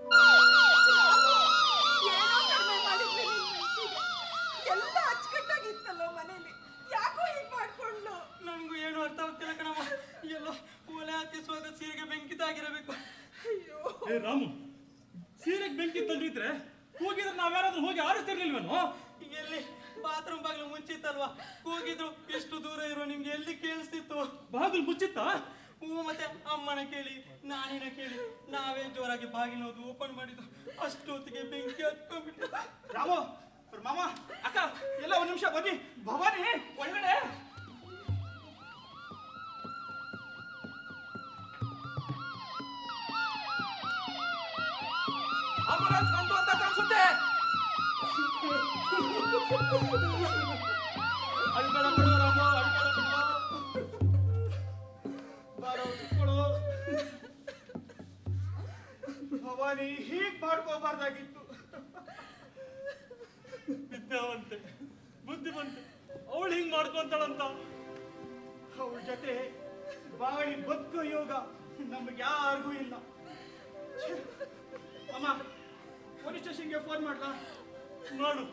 ಏನೋ ಕಡಿಮೆ ಮಾಡಿದ್ವಿ ನಿನ್ ಮನ್ಸಿಗೆ. ಎಲ್ಲ ಅಚ್ಚುಕಟ್ಟಾಗಿತ್ತಲ್ಲೋ ಮನೇಲಿ ಯಾಕೋ ಹೀಗ್ ಮಾಡ್ಕೊಂಡ್ಲು ನನಗೂ ಏನು ಅರ್ಥ ಆಗ್ತಿಲ್ಲ ಕಣಮ್ಮ ಎಲ್ಲೋ ಒಲೆ ಹತ್ತಿಸುವಾಗ ಸೀರೆಗೆ ಬೆಂಕಿ ತಾಗಿರಬೇಕು ಅಯ್ಯೋ ಏ ರಾಮು ಸೀರೆಗೆ ಬೆಂಕಿ ತಂದಿದ್ರೆ ಹೋಗಿದ್ರೆ ನಾವ್ಯಾರಾದ್ರೂ ಹೋಗಿ ಆರಿಸ್ತಿರ್ಲಿಲ್ವೇನೋ ಎಲ್ಲಿ ಬಾತ್ರೂಮ್ ಬಾಗಿಲು ಮುಚ್ಚಿತ್ತಲ್ವಾ ಹೋಗಿದ್ರು ಎಷ್ಟು ದೂರ ಇರೋ ನಿಮ್ಗೆ ಎಲ್ಲಿ ಕೇಳಿಸ್ತಿತ್ತು ಬಾಗಿಲು ಮುಚ್ಚಿತ್ತಾ ಹ್ಞೂ ಮತ್ತೆ ಅಮ್ಮನ ಕೇಳಿ ನಾನಿನ ಕೇಳಿ ನಾವೇ ಜೋರಾಗಿ ಬಾಗಿಲು ಹೋದು ಓಪನ್ ಮಾಡಿದ್ದು ಅಷ್ಟೊತ್ತಿಗೆ ಬೆಂಕಿ ಹತ್ಕೊಂಡ್ಬಿಟ್ಟು ರಾಮು ಮಾಮ ಅಕ್ಕ ಎಲ್ಲ ಒಂದ್ ನಿಮಿಷ ಬನ್ನಿ ಭವಾನಿ ಒಳಗಡೆ ಆಂಬುಲೆನ್ಸ್ ಬಂತು ಅಂತ ಕಾಣಿಸುತ್ತೆ ಅಳ್ಬೇಡ ಬಿಡು ರಾಮು ಅಳ್ಬೇಡ ಬಿಡು ಬಾರೋ ಕೂತ್ಕೊಳ್ಳು. ಭವಾನಿ ಹೀಗ್ ಮಾಡ್ಕೋಬಾರ್ದಾಗಿತ್ತು ವಿದ್ಯಾವಂತೆ ಬುದ್ಧಿವಂತೆ ಅವಳು ಹಿಂಗ್ ಮಾಡ್ಕೊಂತಾಳಂತ ಅವಳ ಜೊತೆ ಬಾಳಿ ಬದುಕೋ ಯೋಗ ನಮ್ಗೆ ಯಾರಿಗೂ ಇಲ್ಲ ಛೆ. ಅಮ್ಮ ಪೊಲೀಸ್ ಸ್ಟೇಷನ್ಗೆ ಫೋನ್ ಮಾಡ್ಲಾ ಮಾಡು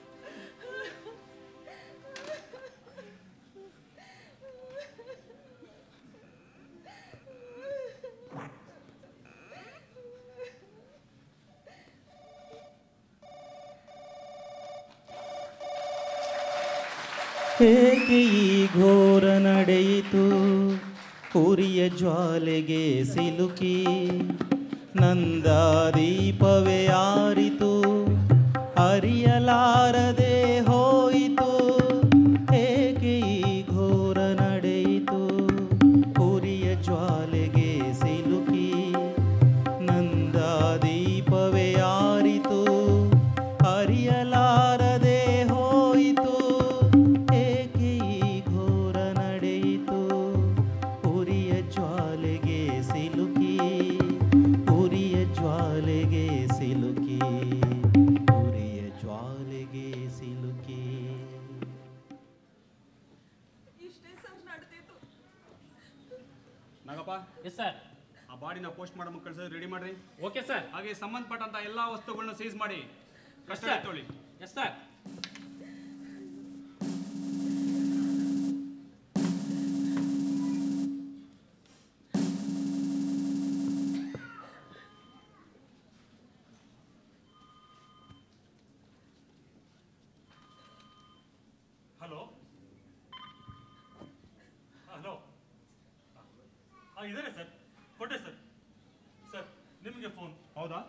ಏಕೆ ಈ ಘೋರ ನಡೆಯಿತು ಉರಿಯ ಜ್ವಾಲೆಗೆ ಸಿಲುಕಿ ನಂದಾದೀಪವೇ ಆರಿತು ಅರಿಯಲಾರದೆ ಹೋಯಿತು ಏಕೆ ಈ ಘೋರ ನಡೆಯಿತು ಉರಿಯ ಜ್ವಾಲೆಗೆ ಸಿಲುಕಿ ನಂದಾದೀಪವೇ ಆರಿತು ಅರಿಯಲಾರದೆ ಹೋಯಿತು ಏಕೆ ಈ ಘೋರ ನಡೆಯಿತು ಉರಿಯ ಜ್ವಾಲೆಗೆ ಸಿಲುಕಿ ಉರಿಯ ಜ್ವಾಲೆಗೆ ಸಿಲುಕಿ ಉರಿಯ ಜ್ವಾಲೆಗೆ ಸಿಲುಕಿ ಇಷ್ಟೇ ಸರ್ ನಡೆದಿತ್ತು ನಾಗಪ್ಪ ಎಸ್ ಸರ್ ಆ ಬಾಡಿನ ಪೋಸ್ಟ್ ಮಾಡೋ ಕಳ್ಸೋದು ರೆಡಿ ಮಾಡ್ರಿ ಓಕೆ ಸರ್ ಹಾಗೆ ಸಂಬಂಧಪಟ್ಟಂತ ಎಲ್ಲಾ ವಸ್ತುಗಳನ್ನ ಸೀಸ್ ಮಾಡಿ ಕಸ್ಟಡಿ sir. ತೊಗೊಳ್ಳಿ ಎಸ್ ಸರ್ ಹಲೋ ಹಲೋ ಹಾಂ ಇದ್ದಾರೆ ಸರ್ ಕೊಟ್ಟೆ ಸರ್ ಸರ್ ನಿಮಗೆ ಫೋನ್ ಹೌದಾ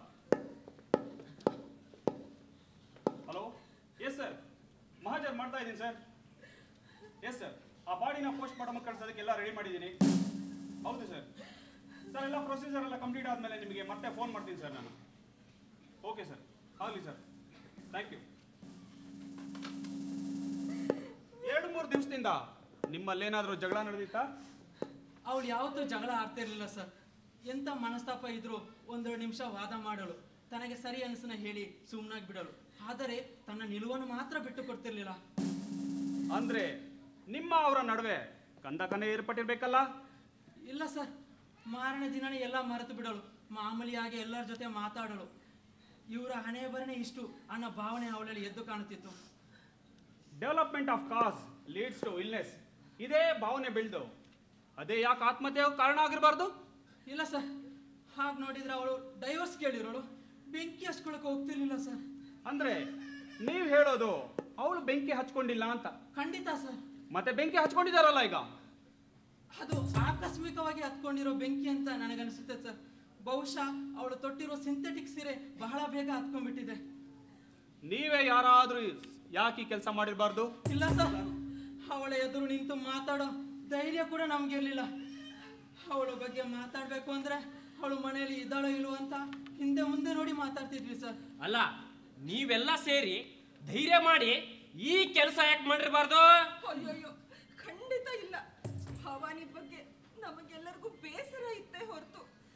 ಹಲೋ ಎಸ್ ಸರ್ ಮಹಾಜರ್ ಮಾಡ್ತಾ ಇದ್ದೀನಿ ಸರ್ ಎಸ್ ಸರ್ ಆ ಬಾಡಿನ ಪೋಸ್ಟ್ ಮಾಡೋ ಕಳ್ಸೋದಕ್ಕೆ ಎಲ್ಲ ರೆಡಿ ಮಾಡಿದ್ದೀನಿ ಹೌದು ಸರ್ ಸರ್ ಎಲ್ಲ ಪ್ರೊಸೀಜರ್ ಎಲ್ಲ ಕಂಪ್ಲೀಟ್ ಆದಮೇಲೆ ನಿಮಗೆ ಮತ್ತೆ ಫೋನ್ ಮಾಡ್ತೀನಿ ಸರ್ ನಾನು ಓಕೆ ಸರ್ ಆಗಲಿ ಸರ್ ಥ್ಯಾಂಕ್ ಯು ಎರಡು ಮೂರು ದಿವಸದಿಂದ ನಿಮ್ಮಲ್ಲೇನಾದರೂ ಜಗಳ ನಡೆದಿತ್ತಾ ಅವಳು ಯಾವತ್ತೂ ಜಗಳ ಆಡ್ತಾ ಇರಲಿಲ್ಲ ಸರ್ ಎಂಥ ಮನಸ್ತಾಪ ಇದ್ರು ಒಂದೆರಡು ನಿಮಿಷ ವಾದ ಮಾಡಲು ತನಗೆ ಸರಿ ಅನಿಸನ ಹೇಳಿ ಸುಮ್ಮನಾಗಿ ಬಿಡಲು ಆದರೆ ತನ್ನ ನಿಲುವನ್ನು ಮಾತ್ರ ಬಿಟ್ಟು ಕೊಡ್ತಿರ್ಲಿಲ್ಲ ಅಂದ್ರೆ ನಿಮ್ಮ ಅವರ ನಡುವೆ ಕಂದ ಕನೆ ಏರ್ಪಟ್ಟಿರ್ಬೇಕಲ್ಲ ಇಲ್ಲ ಸರ್ ಮಾರನೇ ದಿನನೇ ಎಲ್ಲ ಮರೆತು ಬಿಡಲು ಮಾಮೂಲಿಯಾಗಿ ಎಲ್ಲರ ಜೊತೆ ಮಾತಾಡಲು ಇವರ ಹಣೆ ಬರನೇ ಇಷ್ಟು ಅನ್ನೋ ಭಾವನೆ ಅವಳಲ್ಲಿ ಎದ್ದು ಕಾಣುತ್ತಿತ್ತು development of cause leads to illness ಇದೇ ಭಾವನೆ ಬೆಳೆದು ಅದೇ ಯಾಕೆ ಆತ್ಮಹತ್ಯೆ ಕಾರಣ ಆಗಿರಬಾರ್ದು ಇಲ್ಲ ಸರ್ ಹಾಗೆ ನೋಡಿದ್ರೆ ಅವಳು ಡೈವರ್ಸ್ ಕೇಳಿರೋಳು ಬೆಂಕಿ ಹಚ್ಕೊಳಕ್ಕೆ ಹೋಗ್ತಿರ್ಲಿಲ್ಲ ಸರ್ ಅಂದ್ರೆ ನೀವು ಹೇಳೋದು ಅವಳು ಬೆಂಕಿ ಹಚ್ಕೊಂಡಿಲ್ಲ ಅಂತ ಖಂಡಿತ ಸರ್ ಮತ್ತೆ ಬೆಂಕಿ ಹಚ್ಕೊಂಡಿದಾರಲ್ಲ ಈಗ ಅದು ಆಕಸ್ಮಿಕವಾಗಿ ಹತ್ಕೊಂಡಿರೋ ಬೆಂಕಿ ಅಂತ ನನಗನ್ಸುತ್ತೆ ಸರ್ ಬಹುಶಃ ಅವಳು ತೊಟ್ಟಿರೋ ಸಿಂಥೆಟಿಕ್ ಸೀರೆ ಬಹಳ ಬೇಗ ಹತ್ಕೊಂಡ್ಬಿಟ್ಟಿದೆ ನೀವೇ ಯಾರಾದ್ರೂ ಯಾಕೆ ಕೆಲಸ ಮಾಡಿರಬಾರ್ದು ಇಲ್ಲ ಸರ್ ಅವಳ ಎದುರು ನಿಂತು ಮಾತಾಡೋ ಧೈರ್ಯ ಕೂಡ ನಮ್ಗಿರ್ಲಿಲ್ಲ ಅವಳ ಬಗ್ಗೆ ಮಾತಾಡ್ಬೇಕು ಅಂದ್ರೆ ಅವಳು ಮನೆಯಲ್ಲಿ ಇದ್ದಾಳೋ ಇಲ್ವೋ ಅಂತ ಹಿಂದೆ ಮುಂದೆ ನೋಡಿ ಮಾತಾಡ್ತಿದ್ವಿ ಸರ್ ಅಲ್ಲ ನೀವೆಲ್ಲ ಸೇರಿ ಧೈರ್ಯ ಮಾಡಿ ಈ ಕೆಲಸ ಯಾಕೆ ಮಾಡಿರಬಾರ್ದು ಅಯ್ಯಯ್ಯೋ ಖಂಡಿತ ಇಲ್ಲ ಭವಾನಿ ಬಗ್ಗೆ ನಮಗೆಲ್ಲರಿಗೂ ಬೇಸರ ಇತ್ತೇ ಹೊರತು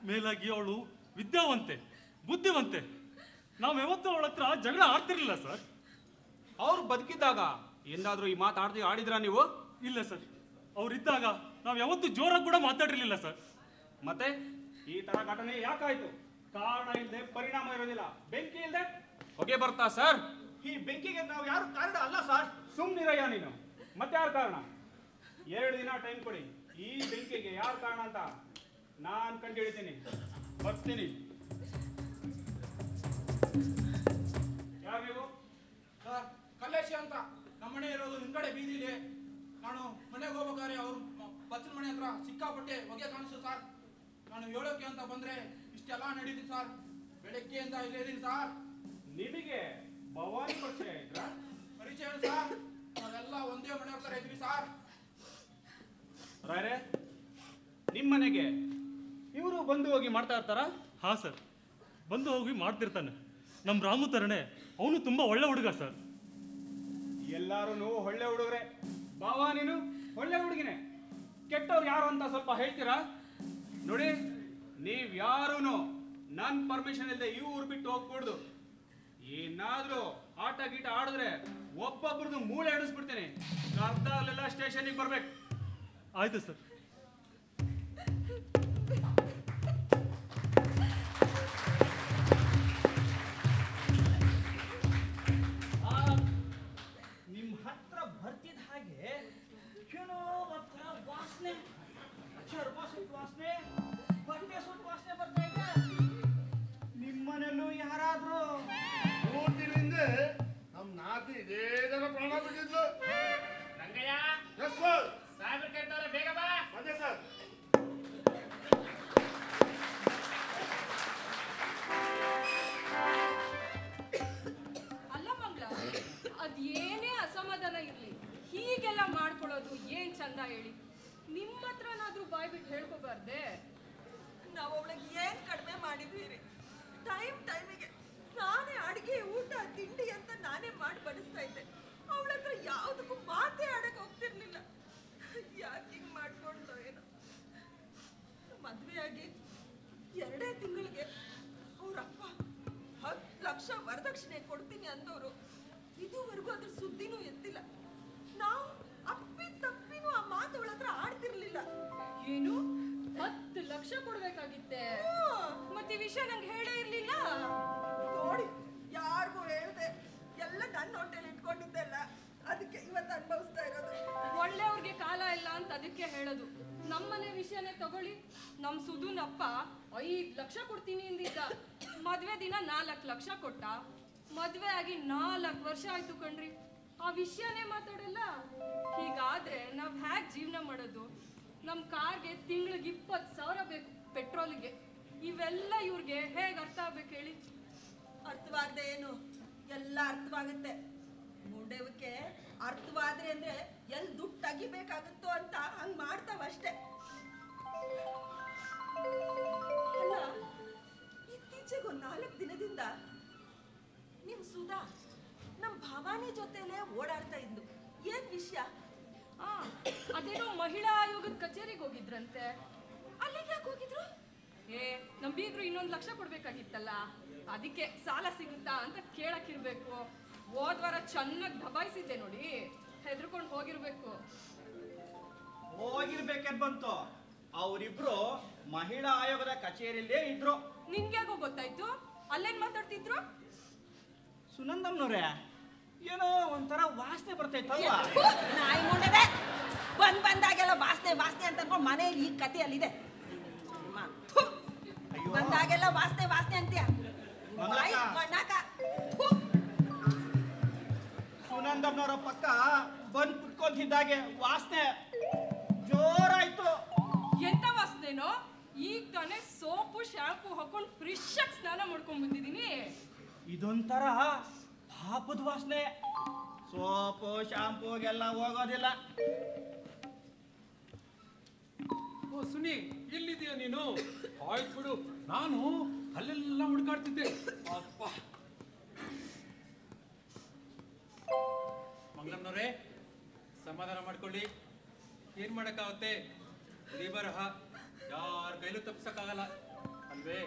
ಮೇಲಾಗಿ ಅವಳು ವಿದ್ಯಾವಂತೆ ಬುದ್ಧಿವಂತೆ ನಾವು ಯಾವತ್ತೂ ಅವಳ ಹತ್ರ ಜಗಳ ಆಡ್ತಿರ್ಲಿಲ್ಲ ಸರ್ ಅವ್ರು ಬದುಕಿದ್ದಾಗ ಎಂದಾದ್ರೂ ಈ ಮಾತು ಆಡ್ತಿ ಆಡಿದ್ರಾ ನೀವು ಇಲ್ಲ ಸರ್ ಅವ್ರಿದ್ದಾಗ ನಾವು ಯಾವತ್ತೂ ಜೋರಾಗಿ ಕೂಡ ಮಾತಾಡಿರ್ಲಿಲ್ಲ ಸರ್ ಮತ್ತೆ ಈ ತರ ಘಟನೆ ಯಾಕಾಯ್ತು ಕಾರಣ ಇಲ್ಲದೆ ಪರಿಣಾಮ ಇರೋದಿಲ್ಲ ಬೆಂಕಿ ಇಲ್ಲದೆ ಹೊಗೆ ಬರ್ತಾ ಸರ್ ಈ ಬೆಂಕಿಗೆ ನಾವು ಯಾರು ಕಾರಣ ಅಲ್ಲ ಸರ್ ಸುಮ್ನಿರಯ್ಯ ನೀನು ಮತ್ತೆ ಯಾರು ಕಾರಣ ಎರಡು ದಿನ ಟೈಮ್ ಕೊಡಿ ಈ ಬೆಂಕಿಗೆ ಯಾರು ಕಾರಣ ಅಂತ ನಾನ್ ಕಂಡು ಹಿಡಿತೀನಿ ಬರ್ತೀನಿ ಯಾರು ನೀವು ಸರ್ ಕಲ್ಲೇಶಿ ಅಂತ ನಮ್ಮ ಮನೆ ಇರೋದು ಹಿಂದ್ಗಡೆ ಬೀದಿಲಿ ನಾನು ಮನೆಗೆ ಹೋಗ್ಬೇಕಾದ್ರೆ ಅವ್ರು ಬಚ್ಚಲ ಮನೆ ಹತ್ರ ಸಿಕ್ಕಾಪಟ್ಟೆ ಹೊಗೆ ಕಾಣಿಸ್ತು ಸರ್ ನಾನು ಹೇಳೋಕೆ ಅಂತ ಬಂದ್ರೆ ಇಷ್ಟೆಲ್ಲ ನಡೀತಿ ಸರ್ ಬೆಳಗ್ಗೆಯಿಂದ ಇಲ್ಲೇ ಇದೀನಿ ಸರ್ ನಿಮಗೆ ಭವಾನಿ ಪರಿಚಯ ಇದ್ರಾ ಪರಿಚಯ ಸರ್ ನಾವೆಲ್ಲ ಒಂದೇ ಮನೆ ಹತ್ರ ಇದ್ವಿ ಸರ್ ರಾಯರೇ ನಿಮ್ಮನೆಗೆ ಇವರು ಬಂದು ಹೋಗಿ ಮಾಡ್ತಾ ಇರ್ತಾರಾ ಹಾ ಸರ್ ಬಂದು ಹೋಗಿ ಮಾಡ್ತಿರ್ತಾನೆ ನಮ್ಮ ರಾಮು ತರನೇ ಅವನು ತುಂಬಾ ಒಳ್ಳೆ ಹುಡುಗ ಸರ್ ಎಲ್ಲಾರು ಒಳ್ಳೆ ಹುಡುಗರೆ ಬಾವಾ ನೀನು ಒಳ್ಳೆ ಹುಡುಗಿನೇ ಕೆಟ್ಟವ್ರು ಯಾರು ಅಂತ ಸ್ವಲ್ಪ ಹೇಳ್ತೀರಾ ನೋಡಿ ನೀವ್ ಯಾರೂ ನನ್ ಪರ್ಮಿಷನ್ ಇಲ್ಲದೆ ಈ ಊರು ಬಿಟ್ಟು ಹೋಗ್ಕೂಡ್ದು ಏನಾದ್ರೂ ಆಟ ಗೀಟ ಆಡಿದ್ರೆ ಒಬ್ಬೊಬ್ರದ್ದು ಮೂಳೆ ಹಿಡಿಸ್ಬಿಡ್ತೀನಿ ಅರ್ಧ ಅಲ್ಲೆಲ್ಲ ಸ್ಟೇಷನ್ಗೆ ಬರ್ಬೇಕು ಆಯ್ತು ಸರ್ ಆ, ನಿಮ್ ಹತ್ರ ಬರ್ತಿದ್ದ ಹಾಗೆ ಏನೋ ಒಂಥರ ವಾಸನೆ ಚರ್ಮ ಸುಟ್ಟು ವಾಸನೆ ಬಟ್ಟೆ ಸುಟ್ಟು ವಾಸನೆ ಬರ್ತಾ ಇದೆ ನಿಮ್ಮನೆಲ್ಲೂ ಯಾರಾದ್ರೂ ಮೂರ್ ತಿಂಗಳಿಂದ ನಮ್ ನಾತಿ ಇದೇ ಜನ ಪ್ರಾಣ ಬಿಟ್ಟಿದ್ಲು ರಂಗಯ್ಯ ಎಸ್ ಸರ್ ಸಾಹೇಬ್ರು ಕರೀತಾರೆ ಬೇಗ ಬಾ ಬಂದೆ ಸರ್ ಅಲ್ಲ ಮಂಗ್ಲ ಅದೇನೇ ಅಸಮಾಧಾನ ಇರ್ಲಿ ಹೀಗೆಲ್ಲ ಮಾಡ್ಕೊಳ್ಳೋದು ಏನ್ ಚಂದ ಹೇಳಿ ನಿಮ್ಮ ಹತ್ರನಾದ್ರೂ ಬಾಯ್ ಬಿಟ್ಟು ಹೇಳ್ಕೋಬಾರ್ದೆ ನಾವು ಅವಳಿಗೆ ಏನ್ ಕಡಿಮೆ ಮಾಡಿದ್ವಿ ಟೈಮ್ ಟೈಮಿಗೆ ನಾನೇ ಅಡಿಗೆ ಊಟ ತಿಂಡಿ ಅಂತ ನಾನೇ ಮಾಡಿ ಬಡಿಸ್ತಾ ಇದ್ದೆ ಅವಳ ಹತ್ರ ಯಾವ್ದಕ್ಕೂ ಮಾತೇ ಆಡಕ್ ಹೋಗ್ತಿರ್ಲಿಲ್ಲ ಯಾಕೆ ಹಿಂಗ್ ಮಾಡ್ಕೊಂಡ್ಲೋ ಏನೋ ಮದ್ವೆ ಆಗಿ ಎರಡೇ ತಿಂಗಳಿಗೆ ಅವ್ರಪ್ಪ ಹತ್ತು ಲಕ್ಷ ವರದಕ್ಷಿಣೆ ಕೊಡ್ತೀನಿ ಅಂದವರು ಇದುವರೆಗೂ ಅದ್ರ ಸುದ್ದಿನೂ ಎತ್ತಿಲ್ಲ ನಾವು ಅಪ್ಪಿ ತಪ್ಪಿನೂ ಆ ಮಾತು ಅವಳ ಹತ್ರ ಆಡ್ತಿರ್ಲಿಲ್ಲ ಏನು ಹತ್ತು ಲಕ್ಷ ಕೊಡ್ಬೇಕಾಗಿತ್ತೆ ಮತ್ತೆ ಈ ವಿಷಯ ನಂಗೆ ಹೇಳೇ ಇರ್ಲಿಲ್ಲ ನೋಡಿ ಯಾರಿಗೂ ಹೇಳ್ದೆ ಎಲ್ಲ ನನ್ನ ಹೊಟ್ಟೆಲಿ ಇಟ್ಕೊಂಡಿದ್ದೆಲ್ಲ ಅದಕ್ಕೆ ಇವತ್ತು ಅನುಭವಿಸ್ತಾ ಇರೋದು ಒಳ್ಳೆಯವ್ರಿಗೆ ಕಾಲ ಇಲ್ಲ ಅಂತ ಅದಕ್ಕೆ ಹೇಳೋದು ನಮ್ಮನೆ ವಿಷಯನೇ ತಗೊಳ್ಳಿ ನಮ್ ಸುಧುನ್ ಅಪ್ಪ ಐದ್ ಲಕ್ಷ ಕೊಡ್ತೀನಿ ಅಂದಿದ್ದ ಮದ್ವೆ ದಿನ ನಾಲ್ಕು ಲಕ್ಷ ಕೊಟ್ಟ ಮದ್ವೆ ಆಗಿ ನಾಲ್ಕು ವರ್ಷ ಆಯ್ತು ಕಣ್ರಿ ಆ ವಿಷಯನೇ ಮಾತಾಡಲ್ಲ ಹೀಗಾದ್ರೆ ನಾವ್ ಹ್ಯಾಕ್ ಜೀವನ ಮಾಡೋದು ನಮ್ ಕಾರ್ಗೆ ತಿಂಗ್ಳಿಗೆ ಇಪ್ಪತ್ತು ಸಾವಿರ ಬೇಕು ಪೆಟ್ರೋಲ್ಗೆ ಇವೆಲ್ಲ ಇವ್ರಿಗೆ ಹೇಗ್ ಅರ್ಥ ಆಗ್ಬೇಕು ಹೇಳಿ ಅರ್ಥವಾಗದೆ ಏನು ಎಲ್ಲ ಅರ್ಥವಾಗುತ್ತೆ ಮೂಡೆವಕ್ಕೆ ಅರ್ಥವಾದ್ರೆ ಅಂದ್ರೆ ಎಲ್ಲಿ ದುಡ್ಡು ತೆಗಿಬೇಕಾಗುತ್ತೋ ಅಂತ ಹಂಗ್ ಮಾಡ್ತಾವ ಅಷ್ಟೇ ಅಲ್ಲ ಇತ್ತೀಚೆಗೆ ಒಂದ್ ನಾಲ್ಕು ದಿನದಿಂದ ನಿಮ್ ಸುಧಾ ನಮ್ ಭವಾನಿ ಜೊತೆಲೆ ಓಡಾಡ್ತಾ ಇದ್ಲು ಏನ್ ವಿಷಯ ಆ ಅದೇನೋ ಮಹಿಳಾ ಆಯೋಗದ ಕಚೇರಿಗೆ ಹೋಗಿದ್ರಂತೆ ಅಲ್ಲಿಗೆ ಯಾಕೆ ಹೋಗಿದ್ರು ಏ ನಮ್ ಬೀಗ್ರು ಇನ್ನೊಂದು ಲಕ್ಷ ಕೊಡ್ಬೇಕಾಗಿತ್ತಲ್ಲ ಅದಕ್ಕೆ ಸಾಲ ಸಿಗುತ್ತಾ ಅಂತ ಕೇಳಕ್ಕಿರ್ಬೇಕು ಹೋದ್ ವಾರ ಚೆನ್ನಾಗಿ ದಬಾಯಿಸಿದ್ದೆ ನೋಡಿ ಹೆದರ್ಕೊಂಡು ಹೋಗಿರ್ಬೇಕು ಹೋಗಿರ್ಬೇಕೇನ್ ಬಂತು ಅವರಿಬ್ರು ಮಹಿಳಾ ಆಯೋಗದ ಕಚೇರಿಯಲ್ಲೇ ಇದ್ರು ನಿನ್ಗ್ಯಾಗೋ ಗೊತ್ತಾಯ್ತು ಅಲ್ಲೇನ್ ಮಾತಾಡ್ತಿದ್ರು ಸುನಂದಮ್ನವ್ರೆ ಏನೋ ಒಂಥರ ವಾಸನೆ ಬರ್ತೈತಲ್ವಾ ನಾಯಿ ಮುಂಡದೆ ಬಂದ್ ಬಂದಾಗೆಲ್ಲ ವಾಸನೆ ವಾಸನೆ ಅಂತ ಅನ್ಕೊಂಡು ಮನೆಯಲ್ಲಿ ಈ ಕತೆ ಅಲ್ಲಿದೆ ಅಮ್ಮ, ಥು. ಬಂದಾಗೆಲ್ಲ ವಾಸನೆ ವಾಸನೆ ಅಂತೀಯ ಬಾಯಿ ಮಣ್ಣಾಕ. ಥು. ಸುನಂದಮ್ನವರ ಪಕ್ಕ ಬಂದ್ ಕುತ್ಕೊಂತಿದ್ದಾಗೆ ವಾಸನೆ ಜೋರಾಯ್ತು ಎಂತ ವಾಸನೆನೋ ಈಗ ತಾನೇ ಸೋಪು ಶಾಂಪು ಹಾಕೊಂಡು ಫ್ರೆಶ್ ಆಗಿ ಸ್ನಾನ ಮಾಡ್ಕೊಂಡ್ ಬಂದಿದೀನಿ ಇದೊಂಥರ ಪಾಪದ ವಾಸನೆ ಸೋಪು ಶಾಂಪೂಗೆಲ್ಲ ಹೋಗೋದಿಲ್ಲ ಓ ಸುನಿ ಎಲ್ಲಿದೆಯಾ ನೀನು ಆಯ್ತು ಬಿಡು ನಾನು ಅಲ್ಲೆಲ್ಲ ಹುಡುಕಾಡ್ತಿದ್ದೆ ಅಪ್ಪ ಮಂಗಳಮ್ನವ್ರೆ ಸಮಾಧಾನ ಮಾಡ್ಕೊಳ್ಳಿ ಏನ್ ಮಾಡಕ್ಕಾಗುತ್ತೆ ಬರೀ ಬರಹ ಯಾರ ಕೈಲೂ ತಪ್ಸಕ್ಕಾಗಲ್ಲ ಅಲ್ವೇ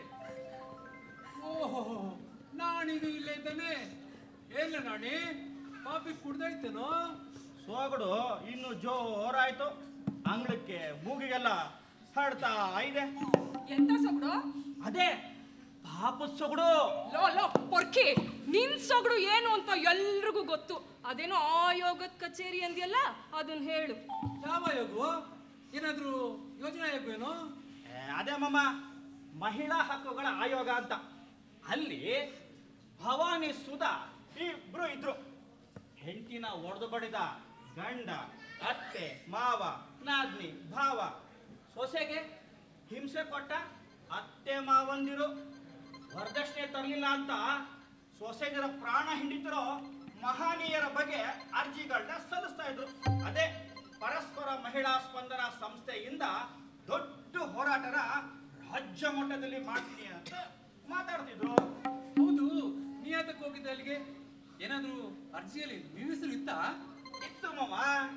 ಓಹೋ ನಾನೀಗ ಇಲ್ಲೇ ಇದ್ದಾನೆ ಏನಿಲ್ಲ ನಾಣಿ ಕಾಫಿ ಕುಡ್ದೈತೇನೋ ಸೋಗಡು ಇನ್ನು ಜೋರಾಯ್ತು ಅಂಗಳಕ್ಕೆ ಮೂಗಿಗೆಲ್ಲ ಹರಡ್ತಾ ಇದೆ ಎಂತ ಸೊಗಡು ಅದೇ ಪಾಪದ ಸೊಗಡು ಲೋ ಲೋ ಪೊರ್ಕಿ ನಿನ್ ಸೊಗಡು ಏನು ಅಂತ ಎಲ್ರಿಗೂ ಗೊತ್ತು ಅದೇನೋ ಆಯೋಗದ ಕಚೇರಿ ಅಂದ್ಯಲ್ಲ ಅದನ್ನ ಹೇಳು ಯಾವ ಯೋಗು ಏನಾದ್ರೂ ಯೋಜನಾ ಯೋಗ ಏನೋ ಏ, ಅದೇ ಮಮ್ಮ ಮಹಿಳಾ ಹಕ್ಕುಗಳ ಆಯೋಗ ಅಂತ ಅಲ್ಲಿ ಭವಾನಿ ಸುಧಾ ಇಬ್ರು ಇದ್ರು ಹೆಂಡತಿನ ಒಡೆದು ಬಡಿದ ಗಂಡ ಅತ್ತೆ ಮಾವ ನಾದ್ನಿ ಭಾವ ಸೊಸೆಗೆ ಹಿಂಸೆ ಕೊಟ್ಟ ಅತ್ತೆ ಮಾವಂದಿರು ವರದಕ್ಷಿಣೆ ತರಲಿಲ್ಲ ಅಂತ ಸೊಸೆಗರ ಪ್ರಾಣ ಹಿಂಡಿತಿರೋ ಮಹನೀಯರ ಬಗ್ಗೆ ಅರ್ಜಿಗಳನ್ನ ಸಲ್ಲಿಸ್ತಾ ಇದ್ರು ಅದೇ ಪರಸ್ಪರ ಮಹಿಳಾ ಸ್ಪಂದನ ಸಂಸ್ಥೆಯಿಂದ ದೊಡ್ಡ ಹೋರಾಟನ ರಾಜ್ಯ ಮಟ್ಟದಲ್ಲಿ ಮಾಡ್ತೀನಿ ಅಂತ ಮಾತಾಡ್ತಿದ್ರು ಹೌದು ನೀ ಯಾತಕ್ಕೆ ಹೋಗಿದ್ದೆ ಅಲ್ಲಿಗೆ ಏನಾದ್ರೂ ಅರ್ಜಿಯಲ್ಲಿ ನಿಮ್ಮ ಹೆಸರು ಇತ್ತಾ ಇತ್ತು ಮಮ್ಮ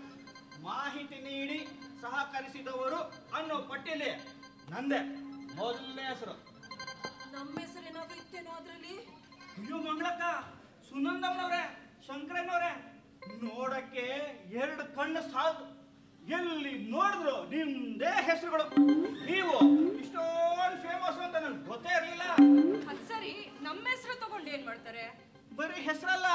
ಮಾಹಿತಿ ನೀಡಿ ಸಹಕರಿಸಿದವರು ಅನ್ನೋ ಪಟ್ಟಿಯಲ್ಲಿ ನಂದೆ ಮೊದಲನೇ ಹೆಸರು ನಮ್ಮ ಹೆಸರು ಏನಾದ್ರು ಇತ್ತೇನೋ ಅದ್ರಲ್ಲಿ ಅಯ್ಯೋ ಮಂಗಳಕ್ಕ ಸುನಂದಮ್ಮನವ್ರೆ ಶಂಕರಣ್ಣವ್ರೆ ನೋಡಕ್ಕೆ ಎರಡು ಕಣ್ಣು ಸಾಲದು ಎಲ್ಲಿ ನೋಡಿದ್ರು ನಿಮ್ದೇ ಹೆಸರುಗಳು ನೀವು ಇಷ್ಟೊಂದು ಫೇಮಸ್ ಅಂತ ನನ್ಗೆ ಗೊತ್ತೇ ಇರಲಿಲ್ಲ ಅದ್ ಸರಿ ನಮ್ಮ ಹೆಸರು ತಗೊಂಡು ಏನ್ ಮಾಡ್ತಾರೆ ಬರೀ ಹೆಸರಲ್ಲ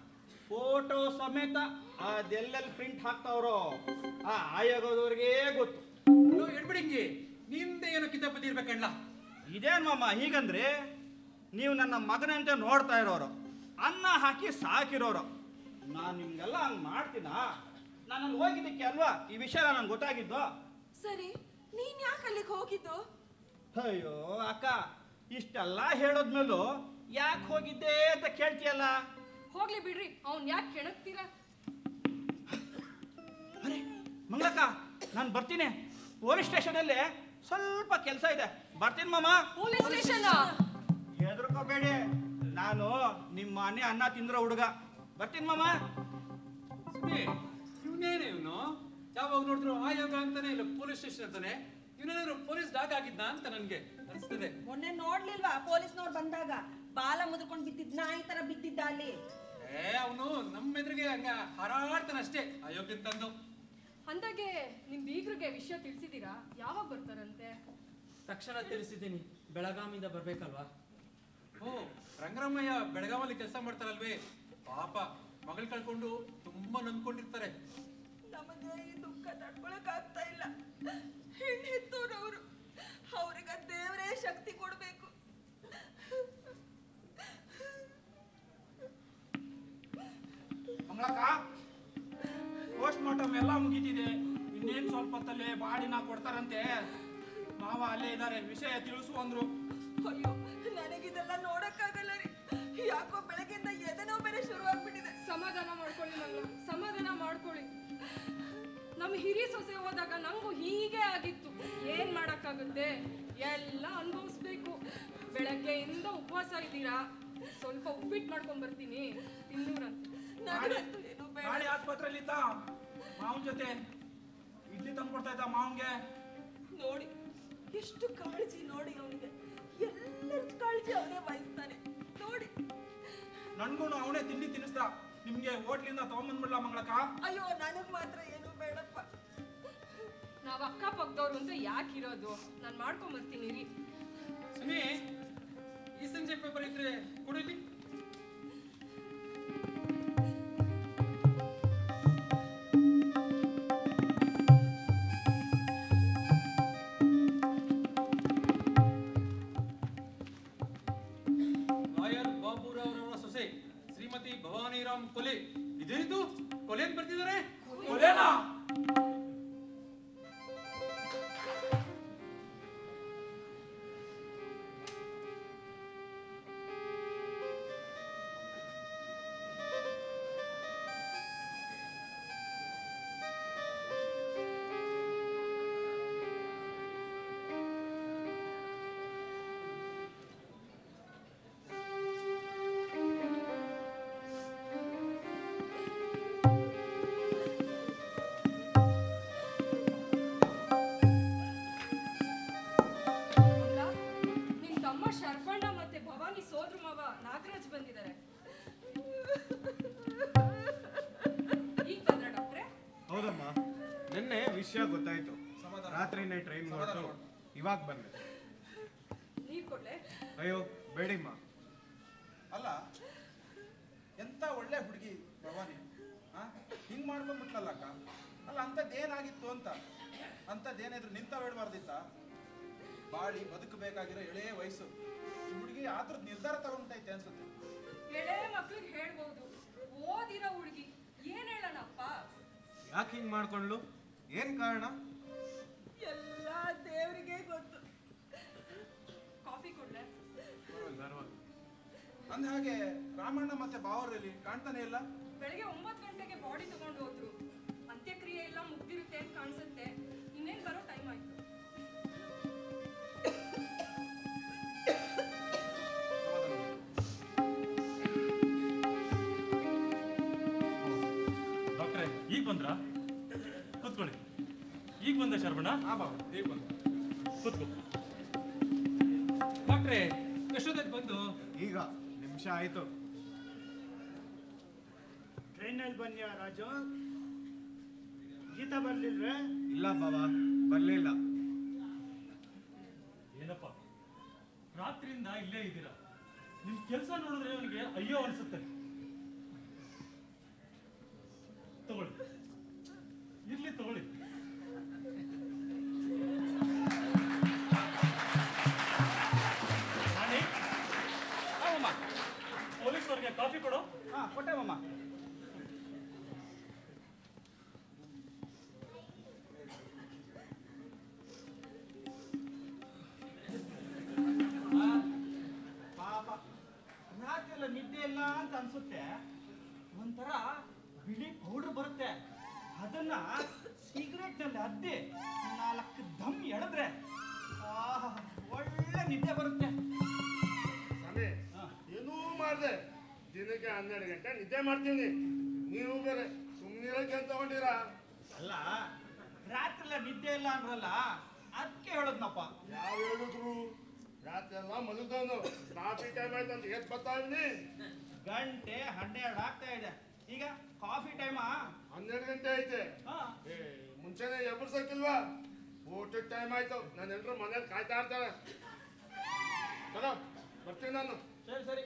ಫೋಟೋ ಸಮೇತ ಅದೆಲ್ಲೆಲ್ಲಿ ಪ್ರಿಂಟ್ ಹಾಕ್ತಾವ್ರೋ ಆ ಆಯೋಗದವ್ರಿಗೆ ಗೊತ್ತು ಎಡ್ಬಿಡಿಂಗಿ ನಿಂದೆ ಏನೋ ಕಿತಾಪತಿ ಇರ್ಬೇಕಣ್ಣ ಇದೇನ್ ಮಾಮ ಹೀಗಂದ್ರೆ ನೀವು ನನ್ನ ಮಗನಂತೆ ನೋಡ್ತಾ ಇರೋರು ಅನ್ನ ಹಾಕಿ ಸಾಕಿರೋರು ನಾನು ನಿಮ್ಗೆಲ್ಲ ಹಂಗ್ ಮಾಡ್ತೀನ ನಾನು ಹೋಗಿದ್ದಕ್ಕೆ ಅಲ್ವಾ ಈ ವಿಷಯ ನಂಗೆ ಗೊತ್ತಾಗಿದ್ದು ಸರಿ ನೀನ್ ಯಾಕೆ ಅಲ್ಲಿಗೆ ಹೋಗಿದ್ದು ಅಯ್ಯೋ ಅಕ್ಕ ಇಷ್ಟೆಲ್ಲ ಹೇಳೋದ್ಮೇಲೂ ಯಾಕೆ ಹೋಗಿದ್ದೆ ಅಂತ ಕೇಳ್ತೀಯಲ್ಲ ಹೋಗ್ಲಿ ಬಿಡ್ರಿ ಅವ್ನ್ ಯಾಕೆ ಕೆಣಕ್ತೀರಾ ಮಂಗಳಕ್ಕ ನಾನು ಬರ್ತೀನಿ ಪೊಲೀಸ್ ಸ್ಟೇಷನಲ್ಲಿ ಸ್ವಲ್ಪ ಕೆಲಸ ಇದೆ ಬರ್ತೀನಿ ಮಾಮ ಪೊಲೀಸ್ ಸ್ಟೇಷನ್ ಹೆದರ್ಕೋಬೇಡಿ ನಾನು ನಿಮ್ಮ ಮನೆ ಅನ್ನ ತಿಂದ್ರೋ ಹುಡುಗ ಬರ್ತೀನಿ ಮಾಮ ಇವನೇನೆ ಇವನು ಯಾವಾಗ ನೋಡಿದ್ರು ಆಯೋಗ ಅಂತಾನೆ ಇಲ್ಲ ಪೊಲೀಸ್ ಸ್ಟೇಷನ್ ಅಂತಾನೆ ಇವನೇನಾದ್ರು ಪೊಲೀಸ್ ಡಾಗ್ ಆಗಿದ್ದ ಅಂತ ನನ್ಗೆ ಅನಿಸ್ತದೆ ಮೊನ್ನೆ ನೋಡ್ಲಿಲ್ವಾ ಪೊಲೀಸ್ನವ್ರು ಬಂದಾಗ ಬಾಲ ಮುದ್ರಕೊಂಡ್ ಬಿದ್ದಿದ್ ನಾಯಿ ತರ ಬಿದ್ದಿದ್ದ ಅಲ್ಲಿ ಏ ಅವನು ನಮ್ಮ ಎದುರಿಗೆ ಹಂಗ ಹಾರಾಡ್ತಾನೆ ಅಷ್ಟೇ ಆಯೋಗದ ತಂದು ಅಂದಾಗೆ ನಿಮ್ ಬೀಗ್ರಿಗೆ ವಿಷಯ ತಿಳಿಸಿದೀರಾ ಯಾವಾಗ ಬರ್ತಾರಂತೆ ತಕ್ಷಣ ತಿಳಿಸಿದ್ದೀನಿ ಬೆಳಗಾಮಿಂದ ಬರ್ಬೇಕಲ್ವಾ ಓ ರಂಗರಾಮಯ್ಯ ಬೆಳಗಾವಲ್ಲಿ ಕೆಲಸ ಮಾಡ್ತಾರಲ್ವೇ ಪಾಪ ಮಗಳು ಕಳ್ಕೊಂಡು ತುಂಬಾ ನೊಂದ್ಕೊಂಡಿರ್ತಾರೆ ನಮಗೆ ಈ ದುಃಖ ತಡ್ಕೊಳಕ್ ಆಗ್ತಾ ಇಲ್ಲ ಹೆಣ್ಣು ಹೆತ್ತೋರವರು ಅವ್ರಿಗೆ ದೇವರೇ ಶಕ್ತಿ ಕೊಡ್ಬೇಕು ಮಂಗಳಕ್ಕ ಪೋಸ್ಟ್ ಮಾರ್ಟಮ್ ಎಲ್ಲ ಮುಗೀತಿದೆ ಇನ್ನೇನ್ ಸ್ವಲ್ಪ ಹೊತ್ತಲ್ಲೇ ಬಾಡಿನ ಕೊಡ್ತಾರಂತೆ ಮಾವ ಅಲ್ಲೇ ಇದ್ದಾರೆ ವಿಷಯ ತಿಳಿಸು ಅಂದ್ರು ಅಯ್ಯೋ ನನಗಿದೆಲ್ಲ ನೋಡಕ್ಕಾಗಲ್ಲ ರೀ ಯಾಕೋ ಬೆಳಗ್ಗೆಯಿಂದ ಎದೆನೋ ಬೇರೆ ಶುರುವಾಗ್ಬಿಟ್ಟಿದೆ ಸಮಾಧಾನ ಮಾಡ್ಕೊಳ್ಳಿ ಮಂಗಳ ಸಮಾಧಾನ ಮಾಡ್ಕೊಳ್ಳಿ ನಮ್ಮ ಹಿರಿ ಸೊಸೆ ಹೋದಾಗ ನಂಗೂ ಹೀಗೆ ಆಗಿತ್ತು ಏನ್ ಮಾಡಕ್ಕಾಗುತ್ತೆ ಎಲ್ಲ ಅನುಭವಿಸ್ಬೇಕು ಬೆಳಗ್ಗೆಯಿಂದ ಉಪವಾಸ ಇದ್ದೀರಾ ಸ್ವಲ್ಪ ಉಪ್ಪಿಟ್ಟು ಮಾಡ್ಕೊಂಡ್ ಬರ್ತೀನಿ ತಿನ್ನೂರಂತೆ ನಾಳೆ ನಾಳೆ ಆಸ್ಪತ್ರೆಯಲ್ಲಿ ಇದ್ದ ಮಾವನ್ ಜೊತೆ ಇಡ್ಲಿ ತಂದು ಕೊಡ್ತಾ ಇದ್ದ ಮಾವನ್ಗೆ ನೋಡಿ ಎಷ್ಟು ಕಾಳಜಿ ನೋಡಿ ಅವನಿಗೆ ಎಲ್ಲರ ಕಾಳಜಿ ಅವನೇ ವಹಿಸ್ತಾನೆ ನೋಡಿ ನನ್ಗೂ ಅವನೇ ತಿಂಡಿ ತಿನ್ನಿಸ್ದ ನಿಮ್ಗೆ ಹೋಟ್ಲಿಂದ ತಗೊಂಬಂದ್ಬಿಡ್ಲಾ ಮಂಗಳಕ್ಕ ಅಯ್ಯೋ ನನಗ್ ಮಾತ್ರ ಏನು ಬೇಡಪ್ಪ ನಾವ್ ಅಕ್ಕಪಕ್ಕದವ್ರು ಅಂತ ಯಾಕೆ ಇರೋದು ನಾನ್ ಮಾಡ್ಕೊಂಡ್ ಬರ್ತೀನಿ ರೀ ಸುನಿ ಈ ಸಂಜೆ ಪೇಪರ್ ಇದ್ರೆ ಕೊಡಿಲಿ ಲಾಯರ್ ಬಾಬುರಾವ್ರವರ ಸೊಸೆ ಶ್ರೀಮತಿ ಭವಾನಿರಾಮ್ ಕೊಲೆ ಇದೇನಿದು ಕೊಲೆ ಅಂತ ಬರ್ತಿದ್ದಾರೆ ಕೊಲೆನಾ? ವಿಷಯ ಗೊತ್ತಾಯ್ತು ರಾತ್ರಿನೇ ಟ್ರೈನ್ ಹೊರಟು ಇವಾಗ ಬಂದೆ ನೀರ್ ಕೊಡ್ಲೆ ಅಯ್ಯೋ ಬೇಡಿಮ್ಮ ಅಲ್ಲ ಎಂತ ಒಳ್ಳೆ ಹುಡುಗಿ ಭವಾನಿ ಆ ಹಿಂಗ್ ಮಾಡ್ಕೊಂಡ್ಬಿಟ್ಲಲ್ಲ ಅಕ್ಕ ಅಲ್ಲ ಅಂಥದ್ದೇನಾಗಿತ್ತು ಅಂತ ಅಂಥದ್ದೇನಿದ್ರು ನಿಂತ ಬೇಡಬಾರ್ದಿತ್ತ ಬಾಳಿ ಬದುಕಬೇಕಾಗಿರೋ ಎಳೆ ವಯಸ್ಸು ಈ ಹುಡುಗಿ ಆದ್ರದ್ ನಿರ್ಧಾರ ತಗೊಂಡೈತೆ ಅನ್ಸುತ್ತೆ ಎಳೆ ಮಕ್ಳಿಗೆ ಹೇಳ್ಬೋದು ಓದಿರೋ ಹುಡುಗಿ ಏನ್ ಹೇಳೋಣಪ್ಪ ಯಾಕೆ ಹಿಂಗ್ ಮಾಡ್ಕೊಂಡ್ಲು ಏನ್ ಕಾರಣ ಎಲ್ಲ ದೇವ್ರಿಗೆ ಗೊತ್ತು ಕಾಫಿ ಕೊಡ್ಲೆ ಅಂದ ಹಾಗೆ ರಾಮಣ್ಣ ಮತ್ತೆ ಬಾವರಲ್ಲಿ ಕಾಣ್ತಾನೆ ಇಲ್ಲ ಬೆಳಗ್ಗೆ ಒಂಬತ್ತು ಗಂಟೆಗೆ ಬಾಡಿ ತಗೊಂಡು ಹೋದ್ರು ಅಂತ್ಯಕ್ರಿಯೆ ಎಲ್ಲ ಮುಗ್ದಿರುತ್ತೆ ಅಂತ ಕಾಣಿಸುತ್ತೆ ಇನ್ನೇನ್ ಬರೋ ಟೈಮ್ ಆಯ್ತು ಡಾಕ್ಟ್ರೆ ಈಗ ಬಂದ್ರಾ ಕೂತ್ಕೊಳ್ಳಿ ಈಗ ಬಂದೆ ಶರವಣ ಈಗ ಬಂದ ಕೂತ್ಕೋ ಡಾಕ್ಟ್ರೆ ಎಷ್ಟೊತ್ತಾಯ್ತು ಬಂದು ಈಗ ನಿಮಿಷ ಆಯ್ತು ಟ್ರೈನಲ್ಲಿ ಬನ್ನಿಯಾ ರಾಜು ಗೀತಾ ಬರ್ಲಿಲ್ವೇ ಇಲ್ಲ ಬಾಬಾ ಬರ್ಲಿಲ್ಲ ಏನಪ್ಪ ರಾತ್ರಿಯಿಂದ ಇಲ್ಲೇ ಇದ್ದೀರಾ ನಿಮ್ ಕೆಲಸ ನೋಡಿದ್ರೆ ಅವನಿಗೆ ಅಯ್ಯೋ ಅನ್ಸುತ್ತೆ ತಗೊಳ್ಳಿ ಇರ್ಲಿ ತಗೊಳ್ಳಿ ರಾಣಿ, ಪೊಲೀಸ್ನವ್ರಿಗೆ ಕಾಫಿ ಕೊಡು ಹಾ ಕೊಟ್ಟೆ ಮಾಮ ಪಾಪ ರಾತ್ರಿ ನಿದ್ದೆ ಇಲ್ಲ ಅಂತ ಅನ್ಸುತ್ತೆ ಒಂಥರ ಬಿಳಿ ಪೌಡರ್ ಬರುತ್ತೆ ಅದನ್ನ ಸಿಗರೆಟ್ ನಲ್ಲಿ ಅದ್ದಿ ನಾಲ್ಕು ದಮ್ ಎಳೆದ್ರೆ ಆಹಾ, ಒಳ್ಳೆ ನಿದ್ದೆ ಬರುತ್ತೆ ಸ್ವಾಮಿ ಏನೂ ಮಾಡ್ದೆ ದಿನಕ್ಕೆ ಹನ್ನೆರಡು ಗಂಟೆ ನಿದ್ದೆ ಮಾಡ್ತೀನಿ ನೀವು ಬೇರೆ ಸುಮ್ಮನಿರಕ್ಕೆ ಅಂತ ತಗೊಂಡಿರಾ ಅಲ್ಲ ರಾತ್ರಿ ನಿದ್ದೆ ಇಲ್ಲ ಅಂದ್ರಲ್ಲ ಅದಕ್ಕೆ ಹೇಳದ್ನಪ್ಪ ಯಾವ ಹೇಳಿದ್ರು ರಾತ್ರಿ ಎಲ್ಲ ಮಲಗ್ದವನು ಕಾಫಿ ಟೈಮ್ ಆಯ್ತು ಅಂತ ಎದ್ದು ಬರ್ತಾ ಇದೀನಿ ಗಂಟೆ ಹನ್ನೆರಡು ಆಗ್ತಾ ಇದೆ ಈಗ ಕಾಫಿ ಟೈಮಾ ಹನ್ನೆರಡು ಗಂಟೆ ಐತೆ ಏ ಮುಂಚೆನೆ ಎಬ್ಬರ್ಸಕ್ಕಿಲ್ವಾ ಊಟದ ಟೈಮ್ ಆಯ್ತು ನನ್ನ ಎಲ್ರು ಮನೇಲಿ ಕಾಯ್ತಾ ಇರ್ತಾರೆ ಚಲೋ ಬರ್ತೀನಿ ನಾನು ಸರಿ ಸರಿ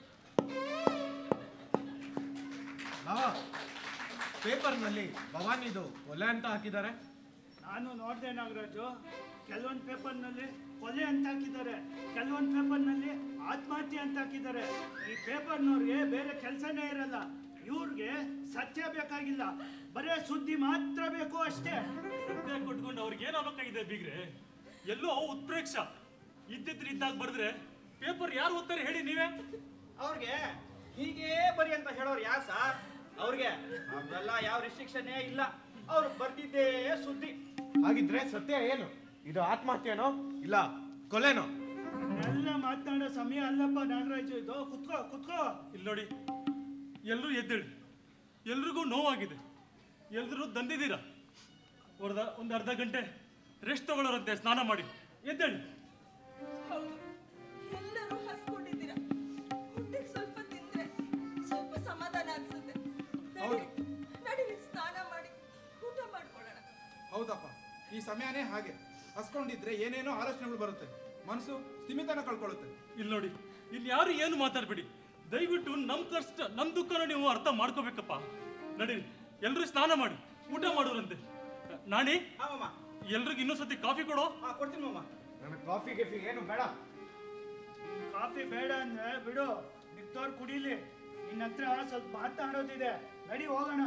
ಬಾಬಾ ಪೇಪರ್ನಲ್ಲಿ ಭವಾನಿದು ಕೊಲೆ ಅಂತ ಹಾಕಿದ್ದಾರೆ ನಾನು ನೋಡಿದೆ ನಾಗರಾಜು ಕೆಲವೊಂದು ಪೇಪರ್ನಲ್ಲಿ ಕೊಲೆ ಅಂತ ಹಾಕಿದ್ದಾರೆ ಕೆಲವೊಂದು ಪೇಪರ್ನಲ್ಲಿ ಆತ್ಮಹತ್ಯೆ ಅಂತ ಹಾಕಿದ್ದಾರೆ ಈ ಪೇಪರ್ನವ್ರಿಗೆ ಬೇರೆ ಕೆಲಸನೇ ಇರಲ್ಲ ಇವ್ರಿಗೆ ಸತ್ಯ ಬೇಕಾಗಿಲ್ಲ ಬರೇ ಸುದ್ದಿ ಮಾತ್ರ ಬೇಕು ಅಷ್ಟೇ ಸದ್ಯ ಕೊಟ್ಕೊಂಡು ಅವ್ರಿಗೆ ಏನಾಗಬೇಕಾಗಿದೆ ಬೀಗ್ರೆ ಎಲ್ಲೋ ಉತ್ಪ್ರೇಕ್ಷ ಇದ್ದಿದ್ರೆ ಇದ್ದಾಗ ಬರೆದ್ರೆ ಪೇಪರ್ ಯಾರು ಓದ್ತಾರೆ ಹೇಳಿ ನೀವೇ ಅವ್ರಿಗೆ ಹೀಗೆ ಬರಿ ಅಂತ ಹೇಳೋರು ಯಾರು ಸರ್ ಅವ್ರಿಗೆ ಅವೆಲ್ಲ ಯಾವ ರಿಸ್ಟ್ರಿಕ್ಷನ್ನೇ ಇಲ್ಲ ಅವ್ರು ಬರ್ದಿದ್ದೇ ಸುದ್ದಿ ಹಾಗಿದ್ರೆ ಸತ್ಯ ಏನು ಇದು ಆತ್ಮಹತ್ಯೆನೋ ಇಲ್ಲ ಕೊಲೆನೋ ಎಲ್ಲ ಮಾತನಾಡೋ ಸಮಯ ಅಲ್ಲಪ್ಪ ನಾಗರಾಜು ಇದು ಕುತ್ಕೋ ಕುತ್ಕೋ ಇಲ್ಲಿ ನೋಡಿ ಎಲ್ಲರೂ ಎದ್ದೇಳಿ ಎಲ್ರಿಗೂ ನೋವಾಗಿದೆ ಎಲ್ರೂ ದಂದಿದ್ದೀರಾ ಒಂದು ಒಂದು ಅರ್ಧ ಗಂಟೆ ರೆಸ್ಟ್ ತಗೊಳ್ಳೋರಂತೆ ಸ್ನಾನ ಮಾಡಿ ಎದ್ದೇಳಿ ಹೌದು ಎಲ್ಲರೂ ಹಸ್ಕೊಂಡಿದ್ದೀರಾ ಹೊಟ್ಟೆಗೆ ಸ್ವಲ್ಪ ತಿಂದ್ರೆ ಸ್ವಲ್ಪ ಸಮಾಧಾನ ಅನ್ಸುತ್ತೆ ನಡೀರಿ ನಡೀರಿ ಸ್ನಾನ ಮಾಡಿ ಊಟ ಮಾಡ್ಕೊಳ್ಳೋಣ ಹೌದಪ್ಪ ಈ ಸಮಯನೇ ಹಾಗೆ ಹಸ್ಕೊಂಡಿದ್ರೆ ಏನೇನೋ ಆಲೋಚನೆಗಳು ಬರುತ್ತೆ ಮನಸ್ಸು ಸ್ಥಿಮಿತನ ಕಳ್ಕೊಳ್ಳುತ್ತೆ ಇಲ್ಲಿ ನೋಡಿ ಇಲ್ಲಿ ಯಾರು ಏನು ಮಾತಾಡ್ಬೇಡಿ ದಯವಿಟ್ಟು ನಮ್ ಕಷ್ಟ ನಮ್ ದುಃಖನ ನೀವು ಅರ್ಥ ಮಾಡ್ಕೋಬೇಕಪ್ಪ ನಡೀರಿ ಎಲ್ರು ಸ್ನಾನ ಮಾಡಿ ಊಟ ಮಾಡೋರಂತೆ ನಾಣಿ ಎಲ್ರಿಗೂ ಇನ್ನೊಂದ್ಸತಿ ಕಾಫಿ ಕೊಡೋ ಕೊಡ್ತೀನಿ ಮಾಮ ನನಗೆ ಕಾಫಿ ಗಿಫಿ ಏನು ಬೇಡ ಕಾಫಿ ಬೇಡ ಅಂದ್ರೆ ಬಿಡು ಮಿಕ್ದವ್ರು ಕುಡೀಲಿ ನಿನ್ನ ಹತ್ರ ಸ್ವಲ್ಪ ಮಾತಾಡೋದಿದೆ ನಡಿ ಹೋಗೋಣ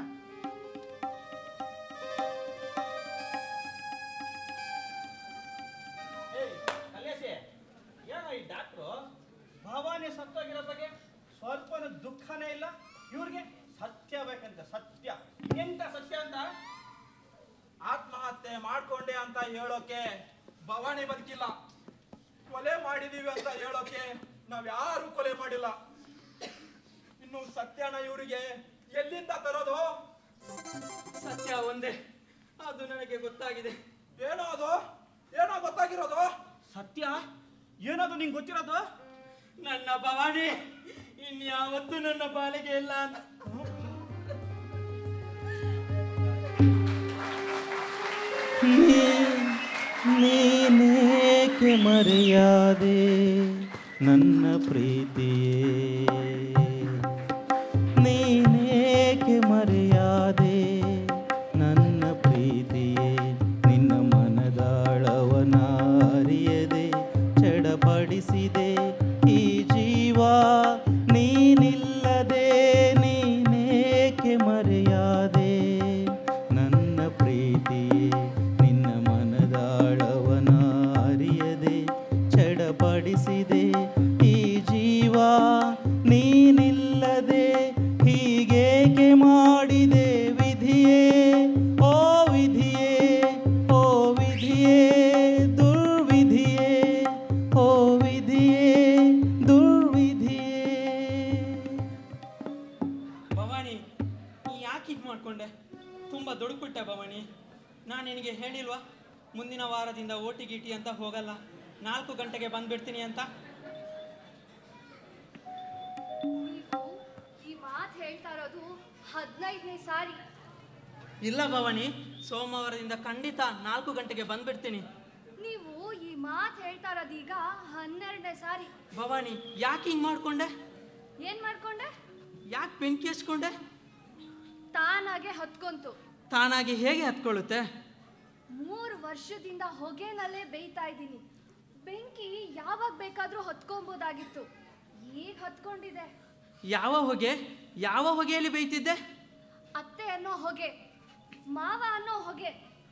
ಏಯ್ ಕಲ್ಯಾಸಿ ಏನೋ ಈ ಡಾಕ್ಟ್ರು ಭವಾನಿ ಸತ್ತೋಗಿರೋ ಬಗ್ಗೆ ಸ್ವಲ್ಪನೂ ದುಃಖನೇ ಇಲ್ಲ ಇವ್ರಿಗೆ ಸತ್ಯ ಬೇಕಂತ ಸತ್ಯ ಎಂತ ಸತ್ಯ ಅಂತ ಆತ್ಮಹತ್ಯೆ ಮಾಡ್ಕೊಂಡೆ ಅಂತ ಹೇಳೋಕೆ ಭವಾನಿ ಬದುಕಿಲ್ಲ ಕೊಲೆ ಮಾಡಿದೀವಿ ಅಂತ ಹೇಳೋಕೆ ನಾವ್ ಯಾರು ಕೊಲೆ ಮಾಡಿಲ್ಲ ಇನ್ನು ಸತ್ಯನ ಇವರಿಗೆ ಎಲ್ಲಿಂದ ತರೋದು ಸತ್ಯ ಒಂದೇ ಅದು ನನಗೆ ಗೊತ್ತಾಗಿದೆ ಏನೋ ಅದು ಏನೋ ಗೊತ್ತಾಗಿರೋದು ಸತ್ಯ ಏನದು ನಿಂಗೆ ಗೊತ್ತಿರೋದು ನನ್ನ ಭವಾನಿ ಇನ್ಯಾವತ್ತೂ ನನ್ನ ಬಾಲಿಗೆ ಇಲ್ಲ ಅಂತ ಹ್ಮ್ ನೀನೇಕೆ ಮರೆಯಾದೆ ನನ್ನ ಪ್ರೀತಿಯೇ ನೀನೇಕೆ ಮರೆಯಾದೆ ನನ್ನ ಪ್ರೀತಿಯೇ ನಿನ್ನ ಮನದಾಳವನ ಅರಿಯದೆ ಚಡಪಡಿಸಿದೆ ಈ ಜೀವ ನೀನಿಲ್ಲದೆ ನೀನೇಕೆ ಮರೆಯಾದೆ ನನ್ನ ಪ್ರೀತಿಯೇ ನಿನ್ನ ಮನದಾಳವನ ಅರಿಯದೆ ಚಡಪಡಿಸಿದೆ ಈ ಜೀವ ನೀನಿಲ್ಲದೆ ಹೀಗೇಕೆ ಮಾಡಿದೆ ವಿಧಿಯೇ ಓ ವಿಧಿಯೇ ಓ ವಿಧಿಯೇ ದುರ್ವಿಧಿಯೇ ಓ ವಿಧಿಯೇ ದುರ್ವಿಧಿಯೇ ಭವಾನಿ ನೀ ಯಾಕೆ ಇದು ಮಾಡ್ಕೊಂಡೆ ತುಂಬ ದುಡುಕ್ಬಿಟ್ಟೆ ಭವಾನಿ ನಾನು ನಿನಗೆ ಹೇಳಿಲ್ವಾ ಮುಂದಿನ ವಾರದಿಂದ ಓಟಿ ಗೀಟಿ ಅಂತ ಹೋಗಲ್ಲ ನಾಲ್ಕು ಗಂಟೆಗೆ ಬಂದ್ಬಿಡ್ತೀನಿ ಅಂತ ನೀವು ಈ ಮಾತು ಹೇಳ್ತಾ ಇರೋದು ಹದಿನೈದನೇ ಸಾರಿ ಇಲ್ಲ ಭವಾನಿ ಸೋಮವಾರದಿಂದ ಖಂಡಿತ ನಾಲ್ಕು ಗಂಟೆಗೆ ಬಂದ್ಬಿಡ್ತೀನಿ ನೀವು ಈ ಮಾತು ಹೇಳ್ತಾ ಇರೋದೀಗ ಹನ್ನೆರಡನೇ ಸಾರಿ ಭವಾನಿ ಯಾಕೆ ಹಿಂಗೆ ಮಾಡ್ಕೊಂಡೆ ಏನ್ ಮಾಡ್ಕೊಂಡೆ ಯಾಕೆ ಬೆಂಕಿ ಹಚ್ಕೊಂಡೆ ತಾನಾಗೆ ಹೊತ್ಕೊಂತು ತಾನಾಗಿ ಹೇಗೆ ಹತ್ಕೊಳ್ಳುತ್ತೆ ಮೂರು ವರ್ಷದಿಂದ ಹೊಗೆನಲ್ಲೇ ಬೇಯ್ತಾ ಇದ್ದೀನಿ ಬೆಂಕಿ ಯಾವಾಗ ಬೇಕಾದ್ರೂ ಹೊತ್ಕೊಬೋದಾಗಿತ್ತು ಈಗ ಹೊತ್ಕೊಂಡಿದೆ ಯಾವ ಹೊಗೆ ಯಾವ ಹೊಗೆಯಲ್ಲಿ ಬೇಯ್ತಿದ್ದೆ ಅತ್ತೆ ಅನ್ನೋ ಹೊಗೆ ಮಾವ ಅನ್ನೋ ಹೊಗೆ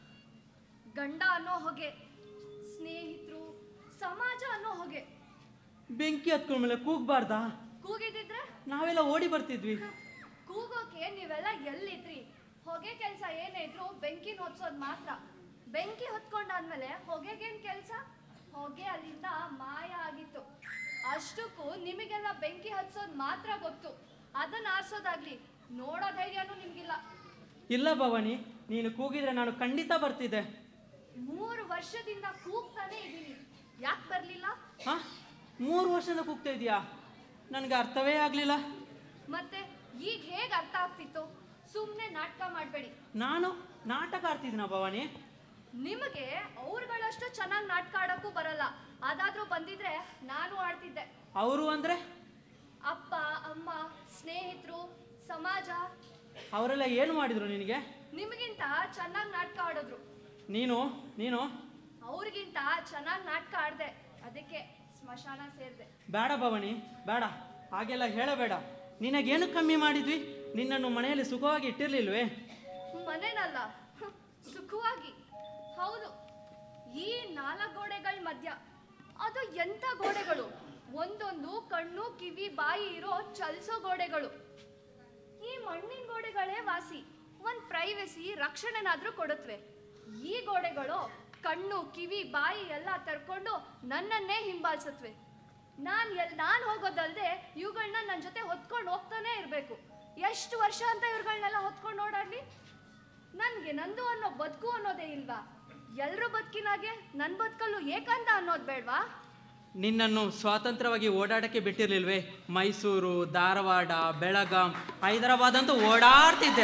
ಗಂಡ ಅನ್ನೋ ಹೊಗೆ ಸ್ನೇಹಿತರು ಸಮಾಜ ಅನ್ನೋ ಹೊಗೆ ಬೆಂಕಿ ಹತ್ಕೊಂಡ್ಮೇಲೆ ಕೂಗ್ಬಾರ್ದಾ ಕೂಗಿದಿದ್ರೆ ನಾವೆಲ್ಲ ಓಡಿ ಬರ್ತಿದ್ವಿ ಕೂಗೋಕೆ ನೀವೆಲ್ಲ ಎಲ್ಲಿದ್ರಿ ಹೊಗೆ ಕೆಲಸ ಏನೇ ಇದ್ರು ಬೆಂಕಿ ಹೊತ್ಸೋದ್ ಮಾತ್ರ ಬೆಂಕಿ ಹೊತ್ಕೊಂಡಾದ್ಮೇಲೆ ಹೊಗೆಗೇನ್ ಕೆಲಸ ಹೊಗೆ ಅಲ್ಲಿಂದ ಮಾಯ ಆಗಿತ್ತು ಅಷ್ಟಕ್ಕೂ ನಿಮಗೆಲ್ಲ ಬೆಂಕಿ ಹತ್ಸೋದ್ ಮಾತ್ರ ಗೊತ್ತು ಅದನ್ನ ಆರ್ಸೋದಾಗ್ಲಿ ನೋಡೋ ಧೈರ್ಯನೂ ನಿಮ್ಗಿಲ್ಲ ಇಲ್ಲ ಭವಾನಿ ನೀನು ಕೂಗಿದ್ರೆ ನಾನು ಖಂಡಿತ ಬರ್ತಿದ್ದೆ ಮೂರು ವರ್ಷದಿಂದ ಕೂಗ್ತಾನೆ ಇದ್ದೀನಿ ಯಾಕೆ ಬರ್ಲಿಲ್ಲ ಹಾ ಮೂರು ವರ್ಷದಿಂದ ಕೂಗ್ತಾ ಇದೀಯಾ ನನಗೆ ಅರ್ಥವೇ ಆಗಲಿಲ್ಲ ಮತ್ತೆ ಈಗ ಹೇಗ್ ಅರ್ಥ ಆಗ್ತಿತ್ತು ಸುಮ್ನೆ ನಾಟಕ ಮಾಡ್ಬೇಡಿ ನಾನು ನಾಟಕ ಆಡ್ತಿದ್ದೀನ ಭವಾನಿ ನಿಮಗೆ ಅವ್ರುಗಳಷ್ಟು ಚೆನ್ನಾಗಿ ನಾಟಕ ಆಡಕ್ಕೂ ಬರಲ್ಲ ಅದಾದ್ರೂ ಬಂದಿದ್ರೆ ನಾನು ಆಡ್ತಿದ್ದೆ ಅವರು ಅಂದ್ರೆ ಅಪ್ಪ ಅಮ್ಮ ಸ್ನೇಹಿತರು ಸಮಾಜ ಅವರೆಲ್ಲ ಏನು ಮಾಡಿದ್ರು ನಿನಗೆ ನಿಮಗಿಂತ ಚೆನ್ನಾಗಿ ನಾಟಕ ಆಡಿದ್ರು ನೀನು ನೀನು ಅವ್ರಿಗಿಂತ ಚೆನ್ನಾಗಿ ನಾಟಕ ಆಡ್ದೆ ಅದಕ್ಕೆ ಸ್ಮಶಾನ ಸೇರ್ದೆ ಬೇಡ ಭವಾನಿ ಬೇಡ ಹಾಗೆಲ್ಲ ಹೇಳಬೇಡ ನಿನಗೇನು ಕಮ್ಮಿ ಮಾಡಿದ್ವಿ ನಿನ್ನನ್ನು ಮನೆಯಲ್ಲಿ ಸುಖವಾಗಿ ಇಟ್ಟಿರ್ಲಿಲ್ವೇ ಮನೆನಲ್ಲ ಹ್ಮ್, ಸುಖವಾಗಿ ಹೌದು ಈ ನಾಲ್ಕು ಗೋಡೆಗಳ ಮಧ್ಯ ಅದು ಎಂಥ ಗೋಡೆಗಳು ಒಂದೊಂದು ಕಣ್ಣು ಕಿವಿ ಬಾಯಿ ಇರೋ ಚಲಿಸೋ ಗೋಡೆಗಳು ಈ ಮಣ್ಣಿನ ಗೋಡೆಗಳೇ ವಾಸಿ ಒಂದ್ ಪ್ರೈವಸಿ ರಕ್ಷಣೆನಾದ್ರೂ ಕೊಡುತ್ತವೆ ಈ ಗೋಡೆಗಳು ಕಣ್ಣು ಕಿವಿ ಬಾಯಿ ಎಲ್ಲ ತಡ್ಕೊಂಡು ನನ್ನನ್ನೇ ಹಿಂಬಾಲಿಸುತ್ತವೆ ನಾನ್ ಎಲ್ ನಾನ್ ಹೋಗೋದಲ್ದೆ ಇವುಗಳನ್ನ ನನ್ನ ಜೊತೆ ಹೊತ್ಕೊಂಡು ಹೋಗ್ತಾನೆ ಇರಬೇಕು ಎಷ್ಟು ವರ್ಷ ಅಂತ ಇವ್ರುಗಳನ್ನೆಲ್ಲ ಹೊತ್ಕೊಂಡು ಓಡಾಡ್ಲಿ ನನ್ಗೆ ನಂದು ಅನ್ನೋ ಬದುಕು ಅನ್ನೋದೇ ಇಲ್ವಾ ಎಲ್ರ ಬದುಕಿನಾಗೆ ನನ್ ಬದುಕಲ್ಲೂ ಏಕಾಂತ ಅನ್ನೋದ್ ಬೇಡ್ವಾ ನಿನ್ನನ್ನು ಸ್ವಾತಂತ್ರ್ಯವಾಗಿ ಓಡಾಡಕ್ಕೆ ಬಿಟ್ಟಿರ್ಲಿಲ್ವೇ ಮೈಸೂರು ಧಾರವಾಡ ಬೆಳಗಾಂ ಹೈದರಾಬಾದ್ ಅಂತೂ ಓಡಾಡ್ತಿದ್ದೆ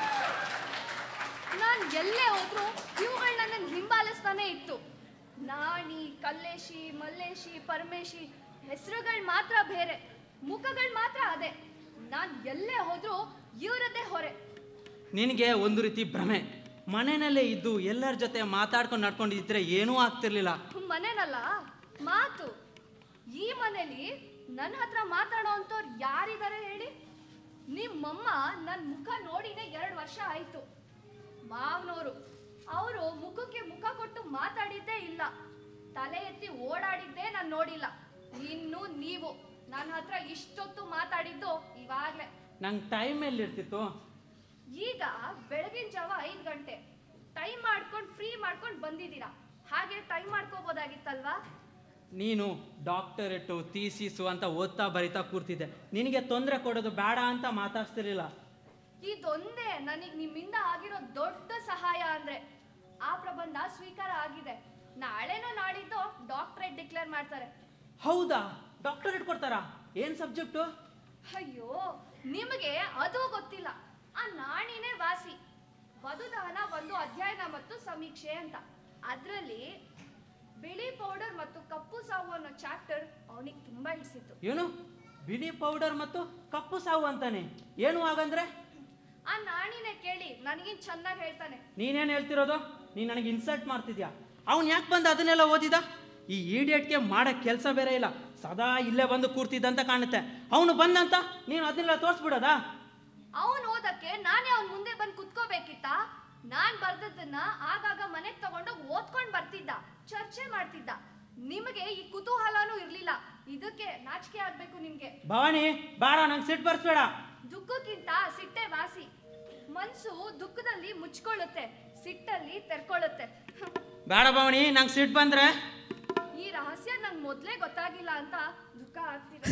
ನಾನ್ ಎಲ್ಲೇ ಹೋದ್ರು ಇವುಗಳನ್ನ ನನ್ನ ಹಿಂಬಾಲಿಸ್ತಾನೆ ಇತ್ತು ನಾಣಿ ಕಲ್ಲೇಶಿ ಮಲ್ಲೇಶಿ ಪರಮೇಶಿ ಹೆಸರುಗಳು ಮಾತ್ರ ಬೇರೆ ಮುಖಗಳು ಮಾತ್ರ ಅದೇ ನಾನ್ ಎಲ್ಲೇ ಹೋದ್ರು ಇವರದ್ದೇ ಹೊರೆ ನಿನಗೆ ಒಂದು ರೀತಿ ಭ್ರಮೆ ಮನೆಯಲ್ಲೇ ಇದ್ದು ಎಲ್ಲರ ಜೊತೆ ಮಾತಾಡ್ಕೊಂಡು ನಡ್ಕೊಂಡಿದ್ರೆ ಏನೂ ಆಗ್ತಿರ್ಲಿಲ್ಲ ಮನೇನಲ್ಲ ಮಾತು ಈ ಮನೇಲಿ ನನ್ನ ಹತ್ರ ಮಾತಾಡೋ ಅಂಥವ್ರು ಯಾರಿದ್ದಾರೆ ಹೇಳಿ ನಿಮ್ಮಮ್ಮ ನನ್ನ ಮುಖ ನೋಡಿನೇ ಎರಡು ವರ್ಷ ಆಯ್ತು ಮಾವನವರು ಅವರು ಮುಖಕ್ಕೆ ಮುಖ ಕೊಟ್ಟು ಮಾತಾಡಿದ್ದೇ ಇಲ್ಲ ತಲೆ ಎತ್ತಿ ಓಡಾಡಿದ್ದೇ ನಾನು ನೋಡಿಲ್ಲ ಇನ್ನು ನೀವು ನನ್ನ ಹತ್ರ ಇಷ್ಟೊತ್ತು ಮಾತಾಡಿದ್ದು ಇವಾಗ್ಲೇ ನಂಗೆ ಟೈಮ್ ಎಲ್ಲಿರ್ತಿತ್ತು ಈಗ ಬೆಳಗಿನ ಜಾವ ಐದು ಗಂಟೆ ಟೈಮ್ ಮಾಡ್ಕೊಂಡು ಫ್ರೀ ಮಾಡ್ಕೊಂಡು ಬಂದಿದ್ದೀರಾ ಹಾಗೆ ಟೈಮ್ ಮಾಡ್ಕೋಬೋದಾಗಿತ್ತಲ್ವಾ ನೀನು ಡಾಕ್ಟರೇಟು ಥೀಸಿಸು ಅಂತ ಓದ್ತಾ ಬರಿತಾ ಕೂರ್ತಿದ್ದೆ ನಿನಗೆ ತೊಂದರೆ ಕೊಡೋದು ಬೇಡ ಅಂತ ಮಾತಾಡ್ತಿರ್ಲಿಲ್ಲ ಇದೊಂದೇ ನನಗೆ ನಿಮ್ಮಿಂದ ಆಗಿರೋ ದೊಡ್ಡ ಸಹಾಯ ಅಂದ್ರೆ ಆ ಪ್ರಬಂಧ ಸ್ವೀಕಾರ ಆಗಿದೆ ನಾಳೆನೋ ನಾಳಿದ್ದು ಡಾಕ್ಟರೇಟ್ ಡಿಕ್ಲೇರ್ ಮಾಡ್ತಾರೆ ಹೌದಾ ಡಾಕ್ಟರೇಟ್ ಕೊಡ್ತಾರಾ ಏನ್ ಸಬ್ಜೆಕ್ಟು ಅಯ್ಯೋ ನಿಮಗೆ ಅದು ಗೊತ್ತಿಲ್ಲ ಆ ನಾಣಿನೇ ವಾಸಿ ವಧುದಾನ ಒಂದು ಅಧ್ಯಯನ ಮತ್ತು ಸಮೀಕ್ಷೆ ಅಂತ ಅದರಲ್ಲಿ ಬಿಳಿ ಪೌಡರ್ ಮತ್ತು ಕಪ್ಪು ಸಾವು ಅನ್ನೋ ಚಾಪ್ಟರ್ ಅವನಿಗೆ ತುಂಬಾ ಹಿಡಿಸಿತ್ತು ಏನು ಬಿಳಿ ಪೌಡರ್ ಮತ್ತು ಕಪ್ಪು ಸಾವು ಅಂತಾನೆ ಏನು ಹಾಗಂದ್ರೆ ಆ ನಾಣಿನೇ ಕೇಳಿ ನನಗಿನ್ ಚೆನ್ನಾಗಿ ಹೇಳ್ತಾನೆ ನೀನೇನು ಹೇಳ್ತಿರೋದು ನೀನು ನನಗೆ ಇನ್ಸಲ್ಟ್ ಮಾಡ್ತಿದ್ಯಾ ಅವ್ನು ಯಾಕೆ ಬಂದು ಅದನ್ನೆಲ್ಲ ಓದಿದ ಈ ಇಡಿಯಟ್ಗೆ ಮಾಡೋ ಕೆಲಸ ಬೇರೆ ಇಲ್ಲ ಸದಾ ಇಲ್ಲೇ ಬಂದು ಕೂರ್ತಿದ್ದಂತ ಕಾಣುತ್ತೆ ಅವನು ಬಂದಂತ ನೀನು ಅದನ್ನೆಲ್ಲ ತೋರಿಸ್ಬಿಡೋದಾ ಅವನ್ ಓದಕ್ಕೆ ನಾನೇ ಅವನ್ ಮುಂದೆ ಬಂದು ಕುತ್ಕೋಬೇಕಿತ್ತ ನಾನ್ ಬರ್ದದ್ದನ್ನ ಆಗಾಗ ಮನೆಗ್ ತಗೊಂಡೋಗಿ ಓದ್ಕೊಂಡ್ ಬರ್ತಿದ್ದ ಚರ್ಚೆ ಮಾಡ್ತಿದ್ದ ನಿಮಗೆ ಈ ಕುತೂಹಲನೂ ಇರ್ಲಿಲ್ಲ ಇದಕ್ಕೆ ನಾಚಿಕೆ ಆಗ್ಬೇಕು ನಿಮ್ಗೆ ಭವಾನಿ ಬಾರ ನಂಗೆ ಸಿಟ್ಟು ಬರ್ಸ್ಬೇಡ ದುಃಖಕ್ಕಿಂತ ಸಿಟ್ಟೆ ವಾಸಿ ಮನ್ಸು ದುಃಖದಲ್ಲಿ ಮುಚ್ಕೊಳ್ಳುತ್ತೆ ಸಿಟ್ಟಲ್ಲಿ ತೆರ್ಕೊಳ್ಳುತ್ತೆ ಬೇಡ ಭವಾನಿ ನಂಗೆ ಸಿಟ್ಟು ಬಂದ್ರೆ ಈ ರಹಸ್ಯ ನಂಗೆ ಮೊದ್ಲೇ ಗೊತ್ತಾಗಿಲ್ಲ ಅಂತ ದುಃಖ ಆಗ್ತಿದೆ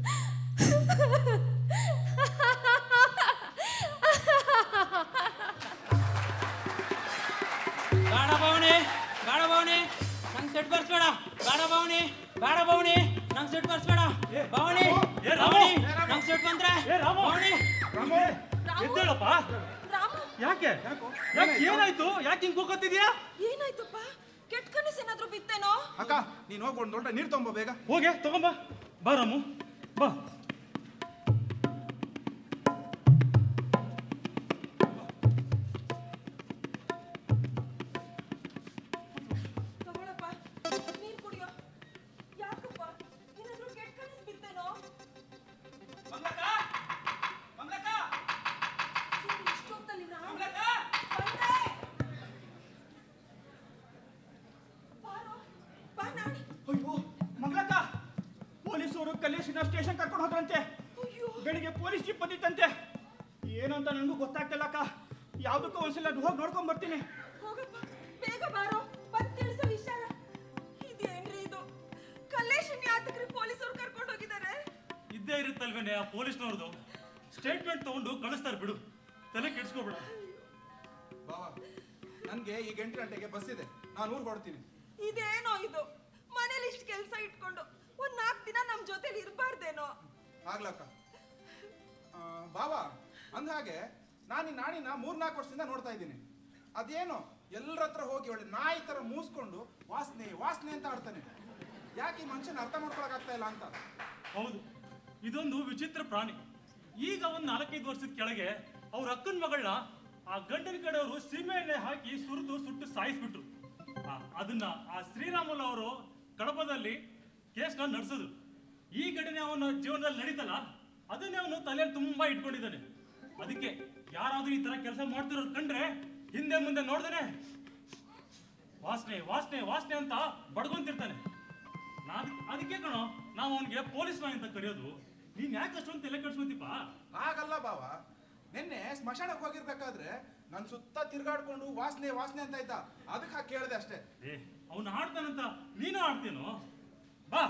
ಬೇಡ ಭವಾನಿ ಬೇಡ ಭವಾನಿ ನಂಗೆ ಸಿಟ್ಟು ಬರ್ಸ್ಬೇಡ ಬೇಡ ಭವಾನಿ ಬೇಡ ಭವಾನಿ ನಂಗೆ ಸಿಟ್ಟು ಬರ್ಸ್ಬೇಡ ಭವಾನಿ ಭವಾನಿ ನಂಗೆ ಸಿಟ್ಟು ಬಂದ್ರೆ ಭವಾನಿ ಎದ್ದೇಳಪ್ಪ ಯಾಕೆ ಯಾಕೆ ಏನಾಯ್ತು ಯಾಕೆ ಹಿಂಗ್ ಕೂಗೋತಿದ್ಯಾ ಏನಾಯ್ತಪ್ಪ ಕೆಟ್ಟ ಕನಸು ಏನಾದ್ರೂ ಬಿತ್ತೇನೋ ಅಕ್ಕ ನೀನು ಹೋಗಿ ಒಂದು ದೊಡ್ಡ ನೀರು ತಗೊಂಬ ಬೇಗ ಹೋಗೆ ತಗೊಂಬ ಬಾ ರಾಮು ಬಾ ತಗೊಳಪ್ಪ ನೀರ್ ಕುಡಿಯೋ ಯಾಕಪ್ಪ ಏನಾದ್ರೂ ಕೆಟ್ಟ ಕನಸು ಬಿತ್ತೇನೋ ಸರಿ, ಇಷ್ಟೊತ್ತಲ್ಲಿ ನಾನು ಬಂದೆ. ಬಾರೋ, ಬಾ ನಾಣಿ. ಅಯ್ಯೋ ಮಂಗಳಕ್ಕ ಪೊಲೀಸರು ಕಲ್ಲೇಶಿನ ಸ್ಟೇಷನ್ ಕರ್ಕೊಂಡು ಹೋದ್ರಂತೆ ಬೆಳಿಗ್ಗೆ ಪೊಲೀಸ್ ಜೀಪ್ ಬಂದಿತ್ತಂತೆ ಏನಂತ ನನಗೂ ಗೊತ್ತಾಗ್ತಿಲ್ಲ ಅಕ್ಕ ಯಾವ್ದಕ್ಕೂ ಒಂದ್ಸಲ ಹೋಗಿ ನೋಡ್ಕೊಂಡ್ ಬರ್ತೀನಿ ಹೋಗಪ್ಪ ಬೇಗ ಬಾರೋ ಬಂದ್ ತಿಳಿಸೋ ವಿಚಾರ ಇದೇನ್ರಿ ಇದು ಕಲ್ಲೇಶನ್ ಯಾತಕ್ರಿ ಪೊಲೀಸರು ಕರ್ಕೊಂಡು ಹೋಗಿದ್ದಾರೆ ಇದ್ದೇ ಇರುತ್ತಲ್ವೇನೆ ಆ ಪೊಲೀಸ್ನವ್ರದ್ದು ಸ್ಟೇಟ್ಮೆಂಟ್ ತಗೊಂಡು ಕಳಿಸ್ತಾರೆ ಬಿಡು ತಲೆ ಕೆಡ್ಸ್ಕೊಬೇಡ ಬಾವ ನನಗೆ ಈಗ ಎಂಟು ಗಂಟೆಗೆ ಬಸ್ ಇದೆ ನಾನು ಊರಿಗೆ ಹೊಡ್ತೀನಿ ಇದೇನೋ ಇದು ಮನೇಲಿ ಇಷ್ಟು ಕೆಲಸ ಇಟ್ಕೊಂಡು ಒಂದ್ ನಾಲ್ಕು ದಿನ ನಮ್ ಜೊತೆಲಿ ಇರಬಾರ್ದೇನೋ ಆಗ್ಲಕ್ಕ ಆ, ಬಾವ ಅಂದ್ಹಾಗೆ ನಾನು ಈ ನಾಣಿನ ಮೂರ್ನಾಲ್ಕು ವರ್ಷದಿಂದ ನೋಡ್ತಾ ಇದ್ದೀನಿ ಅದೇನೋ ಎಲ್ಲರ ಹತ್ರ ಹೋಗಿ ಒಳ್ಳೆ ನಾಯಿ ತರ ಮೂಸ್ಕೊಂಡು ವಾಸನೆ ವಾಸನೆ ಅಂತ ಆಡ್ತಾನೆ ಯಾಕೆ ಈ ಮನುಷ್ಯನ ಅರ್ಥ ಮಾಡ್ಕೊಳಕ್ ಆಗ್ತಾ ಇಲ್ಲ ಅಂತ ಹೌದು ಇದೊಂದು ವಿಚಿತ್ರ ಪ್ರಾಣಿ ಈಗ ಒಂದ್ ನಾಲ್ಕೈದು ವರ್ಷದ ಕೆಳಗೆ ಅವ್ರ ಅಕ್ಕನ ಮಗಳನ್ನ ಆ ಗಂಡನ ಕಡೆಯವರು ಸೀಮೆ ಎಣ್ಣೆ ಹಾಕಿ ಸುರಿದು ಸುಟ್ಟು ಸಾಯಿಸ್ಬಿಟ್ರು ಆ, ಅದನ್ನ ಆ ಶ್ರೀರಾಮುಲು ಅವರು ಕಡಪದಲ್ಲಿ ಕೇಸ್ನ ನಡೆಸಿದ್ರು ಈ ಘಟನೆ ಅವನ ಜೀವನದಲ್ಲಿ ನಡೀತಲ್ಲ ಅದನ್ನೇ ಅವನು ತಲೆಯಲ್ಲಿ ತುಂಬಾ ಇಟ್ಕೊಂಡಿದ್ದಾನೆ ಅದಕ್ಕೆ ಯಾರಾದ್ರೂ ಈ ತರ ಕೆಲಸ ಮಾಡ್ತಿರೋದು ಕಂಡ್ರೆ ಹಿಂದೆ ಮುಂದೆ ನೋಡ್ದೇನೆ ವಾಸನೆ ವಾಸನೆ ವಾಸನೆ ಅಂತ ಬಡ್ಕೊಂತಿರ್ತಾನೆ ನಾನ್ ಅದಕ್ಕೆ ಕಣೋ ನಾವು ಅವನಿಗೆ ಪೊಲೀಸ್ ನಾಯಿ ಅಂತ ಕರೆಯೋದು ನೀನ್ ಯಾಕೆ ಅಷ್ಟೊಂದು ತಲೆ ಕೆಡ್ಸ್ಕೊಂತಿಪ್ಪ ಆಗಲ್ಲ ಬಾವ ನಿನ್ನೆ ಸ್ಮಶಾನಕ್ಕೆ ಹೋಗಿರ್ಬೇಕಾದ್ರೆ ನನ್ ಸುತ್ತ ತಿರ್ಗಾಡ್ಕೊಂಡು ವಾಸನೆ ವಾಸನೆ ಅಂತ ಇದ್ದ ಅದಕ್ಕೆ ಹಾಕಿ ಕೇಳಿದೆ ಅಷ್ಟೇ ಏ ಅವನು ಆಡ್ತಾನಂತ ನೀನು ಆಡ್ತೇನೋ ಬಾ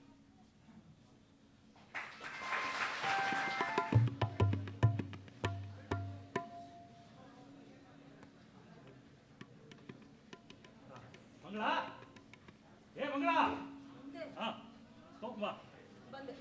ಮಂಗಳ ಏ ಮಂಗಳ ಹಾ ಹೋಗ್ ಬಾ ಬಂದೆ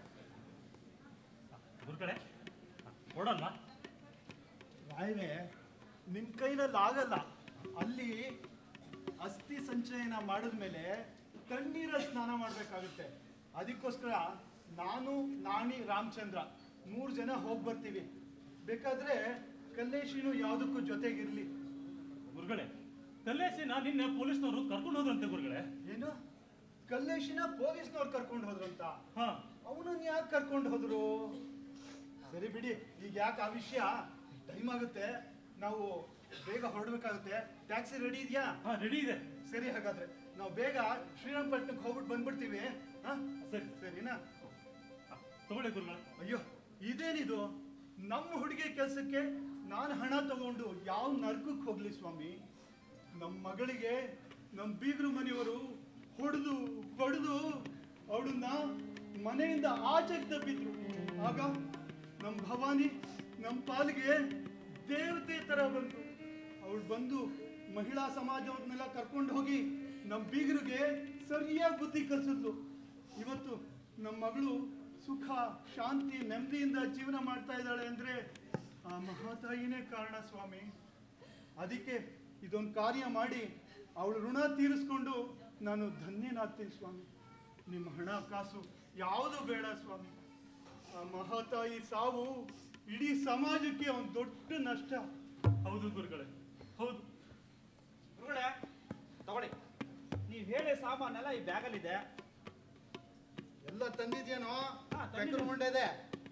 ಗುರುಕಡೆ ಕೊಡೋಣ ರಾಯರೇ ನಿಮ್ಮ ಕೈನಲ್ಲಿ ಆಗಲ್ಲ ಅಲ್ಲಿ ಅಸ್ಥಿ ಸಂಚಯನ ಮಾಡಿದ್ಮೇಲೆ ತಣ್ಣೀರ ಸ್ನಾನ ಮಾಡಬೇಕಾಗುತ್ತೆ ಅದಕ್ಕೋಸ್ಕರ ನಾನು ನಾಣಿ ರಾಮಚಂದ್ರ ಮೂರು ಜನ ಹೋಗಿ ಬರ್ತೀವಿ ಬೇಕಾದ್ರೆ ಕಲ್ಲೇಶಿನು ಯಾವುದಕ್ಕೂ ಜೊತೆಗಿರ್ಲಿ ಗುರುಗಳೇ ಕಲ್ಲೇಶಿನ ನಿನ್ನೆ ಪೊಲೀಸ್ನವರು ಕರ್ಕೊಂಡು ಹೋದ್ರಂತೆ ಗುರುಗಳೇ ಏನು ಕಲ್ಲೇಶಿನ ಪೊಲೀಸ್ನವ್ರು ಕರ್ಕೊಂಡು ಹೋದ್ರಂತ ಹಾ ಅವನನ್ನ ಯಾಕೆ ಕರ್ಕೊಂಡು ಹೋದ್ರು ಸರಿ ಬಿಡಿ ಈಗ ಯಾಕೆ ಆ ವಿಷಯ ಟೈಮ್ ಆಗುತ್ತೆ ನಾವು ಬೇಗ ಹೊರಡ್ಬೇಕಾಗುತ್ತೆ ಟ್ಯಾಕ್ಸಿ ರೆಡಿ ಇದೆಯಾ ಹಾ ರೆಡಿ ಇದೆ ಸರಿ ಹಾಗಾದ್ರೆ ನಾವು ಬೇಗ ಶ್ರೀರಂಗಪಟ್ಟಣಕ್ಕೆ ಹೋಗ್ಬಿಟ್ಟು ಬಂದ್ಬಿಡ್ತೀವಿ ಹಾ ಸರಿ ಸರಿನಾ ತಗೊಳ್ಳಿ ಗುರುಗಳ ಅಯ್ಯೋ ಇದೇನಿದು ನಮ್ಮ ಹುಡುಗಿ ಕೆಲಸಕ್ಕೆ ನಾನು ಹಣ ತಗೊಂಡು ಯಾವ ನರ್ಕಕ್ಕೆ ಹೋಗ್ಲಿ ಸ್ವಾಮಿ ನಮ್ಮ ಮಗಳಿಗೆ ನಮ್ಮ ಬೀಗರು ಮನೆಯವರು ಹೊಡೆದು ಹೊಡೆದು ಅವಳನ್ನ ಮನೆಯಿಂದ ಆಚೆಗೆ ತಬ್ಬಿದ್ರು ಆಗ ನಮ್ಮ ಭವಾನಿ ನಮ್ಮ ಪಾಲಿಗೆ ದೇವತೆ ತರ ಬಂತು ಅವಳು ಬಂದು ಮಹಿಳಾ ಸಮಾಜವನ್ನೆಲ್ಲ ಕರ್ಕೊಂಡು ಹೋಗಿ ನಮ್ಮ ಬೀಗರಿಗೆ ಸರಿಯಾಗಿ ಬುದ್ಧಿ ಕಲಿಸಿದ್ಲು ಇವತ್ತು ನಮ್ಮ ಮಗಳು ಸುಖ ಶಾಂತಿ ನೆಮ್ಮದಿಯಿಂದ ಜೀವನ ಮಾಡ್ತಾ ಇದ್ದಾಳೆ ಅಂದ್ರೆ ಆ ಮಹಾತಾಯಿನೇ ಕಾರಣ ಸ್ವಾಮಿ ಅದಕ್ಕೆ ಇದೊಂದು ಕಾರ್ಯ ಮಾಡಿ ಅವಳು ಋಣ ತೀರಿಸ್ಕೊಂಡು ನಾನು ಧನ್ಯನಾಗ್ತೀನಿ ಸ್ವಾಮಿ ನಿಮ್ಮ ಹಣ ಕಾಸು ಯಾವುದು ಬೇಡ ಸ್ವಾಮಿ ಆ ಮಹಾತಾಯಿ ಸಾವು ಇಡೀ ಸಮಾಜಕ್ಕೆ ಒಂದು ದೊಡ್ಡ ನಷ್ಟ ಹೌದು ಗುರುಗಳೇ ಹೌದು ಗುರುಗಳೇ ತಗೊಳ್ಳಿ ನೀವು ಹೇಳಿ ಸಾಮಾನೆಲ್ಲ ಈ ಬ್ಯಾಗಲ್ಲಿದೆ ಎಲ್ಲ ತಂದಿದ್ಯೇನೋ ತಂದಿದ್ದೀನಿ. ಪೆಕ್ಕರ್ ಮುಂಡೆದೆ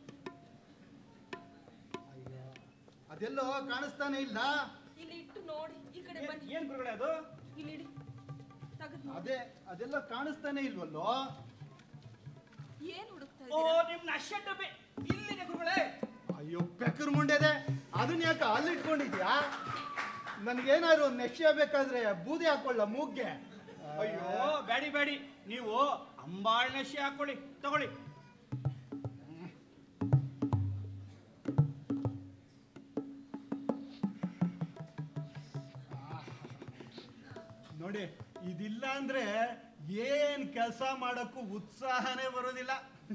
ಅದೆಲ್ಲೋ ಕಾಣಿಸ್ತಾನೆ ಇಲ್ಲ ಇಲ್ಲಿ ಇಟ್ಟು ನೋಡಿ ಈ ಕಡೆ ಬನ್ನಿ ಏನ್ ಗುರುಗಳೇ ಅದು ಇಲ್ಲಿ ಇಡಿ ತೆಗೆದು ನೋಡಿ ಅದೇ ಅದೆಲ್ಲ ಕಾಣಿಸ್ತಾನೆ ಇಲ್ವಲ್ಲೋ ಏನ್ ಹುಡುಕ್ತಾ ಓ ಇದ್ದೀರಾ ನಿಮ್ ನಶ್ಯ ಡಬ್ಬಿ ಇಲ್ಲಿದೆ ಗುರುಗಳೇ ಅಯ್ಯೋ ಪೆಕ್ಕರ್ ಮುಂಡೆದೆ ಅದನ್ನ ಯಾಕೆ ಅಲ್ಲಿ ಇಟ್ಕೊಂಡಿದ್ಯಾ ನನ್ಗೇನಾದ್ರು ನೆಕ್ಷ್ಯ ಬೇಕಾದ್ರೆ ಬೂದಿ ಹಾಕೊಳ್ಳ ಮೂಗ್ಗೆ ಅಯ್ಯೋ ಬ್ಯಾಡಿ ಬ್ಯಾಡಿ ನೀವು ಅಂಬಾಳ್ ನಶ್ಯ ಹಾಕೊಳ್ಳಿ ತಗೊಳ್ಳಿ ನೋಡಿ ಇದಿಲ್ಲ ಅಂದ್ರೆ ಏನ್ ಕೆಲಸ ಮಾಡಕ್ಕೂ ಉತ್ಸಾಹನೇ ಬರೋದಿಲ್ಲ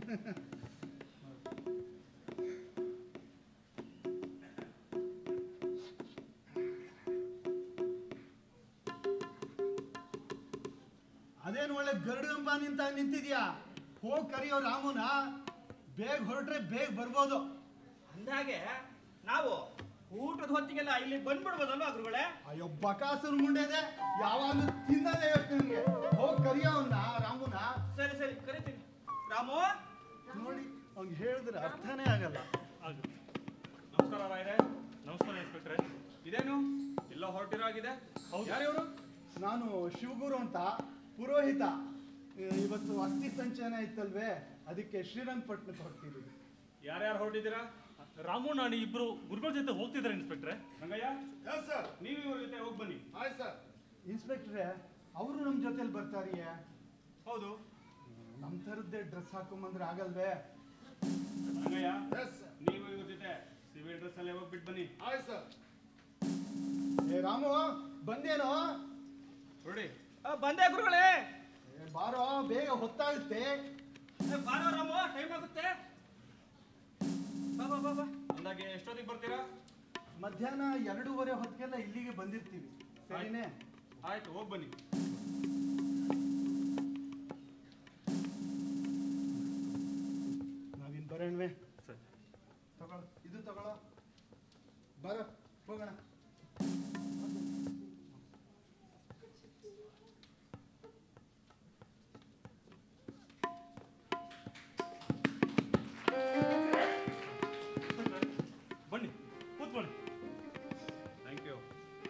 ಅದೇನು ಒಳ್ಳೆ ಗರುಡಂಬ ನಿಂತ ನಿಂತಿದ್ಯಾ ಹೋಗ್ ಕರಿಯೋ ರಾಮುನ ಬೇಗ ಹೊರಟ್ರೆ ಬೇಗ ಬರ್ಬೋದು ಅಂದಾಗೆ ನಾವು ಊಟದ ಹೊತ್ತಿಗೆಲ್ಲ ಇಲ್ಲಿ ಬಂದ್ಬಿಡ್ಬೋದಲ್ವಾ ಗುರುಗಳೇ ಅಯ್ಯೋ ಬಕಾಸುರ್ ಮುಂಡೆದೆ ಯಾವಾಗ ತಿನ್ನದೇ ಇವತ್ತು ನಿಮ್ಗೆ ಹೋಗ್ ಕರಿಯೋನ್ನ ರಾಮುನ ಸರಿ ಸರಿ ಕರಿತೀನಿ ರಾಮು ನೋಡಿ ಅವ್ನಿಗೆ ಹೇಳಿದ್ರೆ ಅರ್ಥನೇ ಆಗಲ್ಲ ನಮಸ್ಕಾರ ರಾಯ್ರೆ ನಮಸ್ಕಾರ ಇನ್ಸ್ಪೆಕ್ಟ್ರೆ ಇದೇನು ಎಲ್ಲ ಹೊರಟಿರೋ ಆಗಿದೆ ಯಾರಿವರು ನಾನು ಶಿವಗುರು ಅಂತ ಪುರೋಹಿತ ಇ- ಇವತ್ತು ಅಸ್ಥಿ ಸಂಚಯನ ಇತ್ತಲ್ವೇ ಅದಕ್ಕೆ ಶ್ರೀರಂಗಪಟ್ಟಣಕ್ಕೆ ಹೊರಟಿದ್ದೀವಿ ಯಾರ್ಯಾರು ಹೊರಟಿದ್ದೀರಾ ರಾಮು ನಾನು ಇಬ್ರು ಗುರುಗಳ ಜೊತೆ ಹೋಗ್ತಿದ್ದಾರೆ ಇನ್ಸ್ಪೆಕ್ಟ್ರೆ ರಂಗಯ್ಯ ಸರ್ ನೀವು ಇವ್ರ ಜೊತೆ ಹೋಗಿ ಬನ್ನಿ ಆಯ್ತು ಸರ್ ಇನ್ಸ್ಪೆಕ್ಟ್ರೆ ಅವರು ನಮ್ಮ ಜೊತೆಲಿ ಬರ್ತಾರಿಯೇ ಹೌದು ನಮ್ಮ ಥರದ್ದೇ ಡ್ರೆಸ್ ಹಾಕೊಂಬಂದ್ರೆ ಆಗಲ್ವೇ ರಂಗಯ್ಯ ಎಸ್ ಸರ್ ನೀವು ಇವ್ರ ಜೊತೆ ಸಿವಿಲ್ ಡ್ರೆಸ್ ಅಲ್ಲೇ ಹೋಗ್ಬಿಟ್ಟು ಬನ್ನಿ ಆಯ್ತು ಸರ್ ಏ ರಾಮು ಬಂದೇನೋ ಹೊರಡಿ ಆ, ಬಂದೆ ಗುರುಗಳೇ ಏ, ಬಾರೋ ಬೇಗ ಹೊತ್ತಾಗುತ್ತೆ ಏ, ಬಾರೋ ರಾಮು ಟೈಮ್ ಆಗುತ್ತೆ ಬಾ ಬಾ ಬಾ ಬಾ ಅಂದಾಗೆ ಎಷ್ಟೊತ್ತಿಗೆ ಬರ್ತೀರಾ ಮಧ್ಯಾಹ್ನ ಎರಡೂವರೆ ಹೊತ್ತಿಗೆಲ್ಲ ಇಲ್ಲಿಗೆ ಬಂದಿರ್ತೀವಿ ಸರಿನೇ ಆಯ್ತು ಹೋಗಿ ಬನ್ನಿ ನಾವಿನ್ ಬರೋಣವೇ ಸರಿ ತಗೊಳ್ಳೋ ಇದು ತಗೊಳ್ಳೋ ಬರೋ ಹೋಗೋಣ ಬನ್ನಿ ಕೂತ್ಕೊಳ್ಳಿ ಥ್ಯಾಂಕ್ ಯು